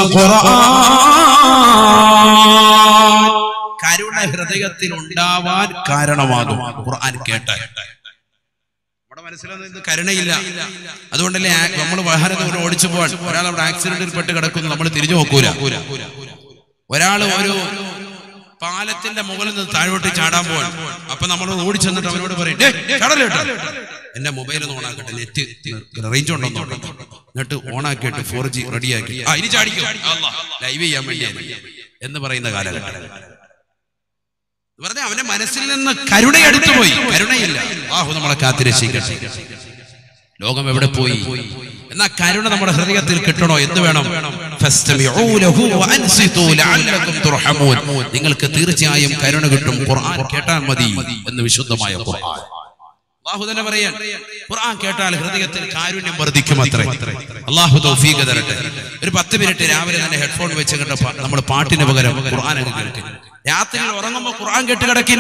ഖുർആൻ കരുണ ഹൃദയത്തിൽ ഉണ്ടാവാൻ കാരണമാകും ഖുർആൻ കേട്ടാൽ നമ്മുടെ മനസ്സിലൊന്നും ഇത് കരുണയില്ല അതുകൊണ്ടല്ലേ നമ്മൾ വാഹനത്തിൽ ഓടിച്ചു പോകാൻ ഒരാൾ അവിടെ ആക്സിഡന്റിൽ പെട്ട് കിടക്കുന്നു നമ്മൾ തിരിഞ്ഞു നോക്കൂല ഒരാൾ ഒരു പാലത്തിന്റെ മുകളിൽ നിന്ന് താഴോട്ട് ചാടാൻ പോവാൻ അപ്പൊ നമ്മൾ ഓടി ചെന്നിട്ട് അവനോട് പറയും "ഡേയ്, ചാടല്ലേ കേട്ടോ എന്റെ മൊബൈൽ ഒന്ന് ഓണാക്കട്ടെ നെറ്റ് റേഞ്ച് ഉണ്ടോ എന്ന് നോക്കട്ടെ എന്നിട്ട് ഓണാക്കിയിട്ട് ഫോർ ജി റെഡിയാക്കി ആ ഇനി ചാടിക്കും ലൈവ് ചെയ്യാൻ വേണ്ടി എന്ന് പറയുന്ന കാലഘട്ടം പറഞ്ഞ അവന്റെ മനസ്സിൽ നിന്ന് കരുണ എടുത്തു പോയി കരുണയില്ല ആഹു നമ്മളെ കാത്തിരക്ഷിക്കട്ടെ ലോകം എവിടെ പോയി എന്നാ കരുണ നമ്മുടെ ഹൃദയത്തിൽ കിട്ടണോ എന്ത് വേണം ഫസ്തമിഊ ലഹു വഅൻസിതു ലഅല്ലകും തുർഹമൂൻ നിങ്ങൾക്ക് തീർച്ചയായും കരുണ കിട്ടും ഖുർആൻ കേട്ടാൽ മതി എന്ന് വിശുദ്ധമായ ഖുർആൻ അള്ളാഹു തന്നെ പറയാൻ ഖുർആൻ കേട്ടാൽ ഹൃദയത്തിൽ കാരുണ്യം വർദ്ധിക്കും അത്രേ അള്ളാഹു തൗഫീഖ് തരട്ടെ ഒരു പത്ത് മിനിറ്റ് രാവിലെ തന്നെ ഹെഡ്ഫോൺ വെച്ച് കണ്ട നമ്മൾ പാട്ടിന് പകരം ഖുർആൻ അങ്ങ് കേൾക്കും രാത്രിയിൽ ഉറങ്ങുമ്പോൾ ഖുർആൻ കേട്ട് കിടക്കിൻ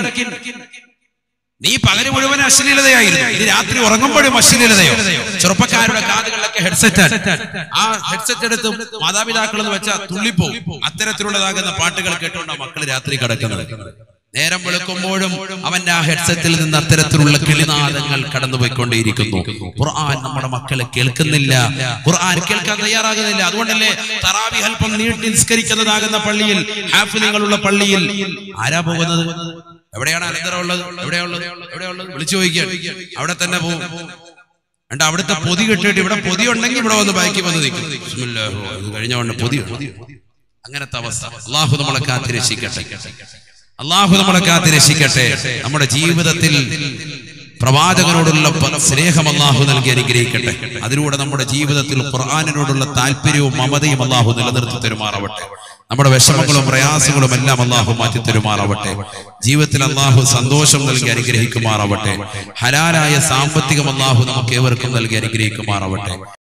നീ പകല് മുഴുവൻ അശ്ലീലതയായിരുന്നു ഇത് രാത്രി ഉറങ്ങുമ്പോഴും അശ്ലീലതയോ ചെറുപ്പക്കാരുടെ കാതുകളിലൊക്കെ ഹെഡ്സെറ്റ് ആ ഹെഡ്സെറ്റ് എടുത്ത് മാതാപിതാക്കൾ എന്ന് വെച്ചാൽ തുള്ളിപ്പോവും അത്തരത്തിലുള്ളതാകുന്ന പാട്ടുകൾ കേട്ടുകൊണ്ട് മക്കൾ രാത്രി കിടക്കുന്നത് നേരം വെളുക്കുമ്പോഴും അവന്റെ ആ ഹെഡ്സെറ്റിൽ നിന്ന് അത്തരത്തിലുള്ള കിളിനാദങ്ങൾ കടന്നുപോയിക്കൊണ്ടേയിരിക്കുന്നു ഖുർആൻ നമ്മുടെ മക്കളെ കേൾക്കുന്നില്ല ഖുർആൻ കേൾക്കാൻ തയ്യാറാകുന്നില്ല അതുകൊണ്ടല്ലേ തറാവി അല്പം നീട്ടി നിസ്കരിക്കുന്നതാകുന്ന പള്ളിയിൽ ഹാഫിലിങ്ങളുള്ള പള്ളിയിൽ ആരാ പോകുന്നത് എവിടെയാണ് അനന്തരം ഉള്ളത് എവിടെയുള്ളത് എവിടെയുള്ളത് വിളിച്ചു ചോദിക്കാൻ അവിടെ തന്നെ പോകും എന്നിട്ട് അവിടുത്തെ പൊതി കെട്ടിയിട്ട് ഇവിടെ പൊതി ഉണ്ടെങ്കിൽ ഇവിടെ വന്ന് ബാക്കി വന്ന് നിൽക്കും ബിസ്മില്ലാഹ് ഇത് കഴിഞ്ഞ പൊതി അങ്ങനത്തെ അവസ്ഥ അള്ളാഹു നമ്മളെ കാത്തിരക്ഷിക്കട്ടെ അള്ളാഹു നമ്മളെ കാത്തിരക്ഷിക്കട്ടെ നമ്മുടെ ജീവിതത്തിൽ പ്രവാചകനോടുള്ള പ- സ്നേഹം അള്ളാഹു നൽകി അനുഗ്രഹിക്കട്ടെ അതിലൂടെ നമ്മുടെ ജീവിതത്തിൽ ഖുർആാനിനോടുള്ള താല്പര്യവും മമതയും അള്ളാഹു നിലനിർത്തി തരുമാറാവട്ടെ നമ്മുടെ വിഷമങ്ങളും പ്രയാസങ്ങളും എല്ലാം അള്ളാഹു മാറ്റി തരുമാറാവട്ടെ ജീവിതത്തിൽ അള്ളാഹു സന്തോഷം നൽകി അനുഗ്രഹിക്കുമാറാവട്ടെ ഹലാലായ സാമ്പത്തികം അള്ളാഹു നമുക്ക് ഏവർക്കും നൽകി അനുഗ്രഹിക്കുമാറാവട്ടെ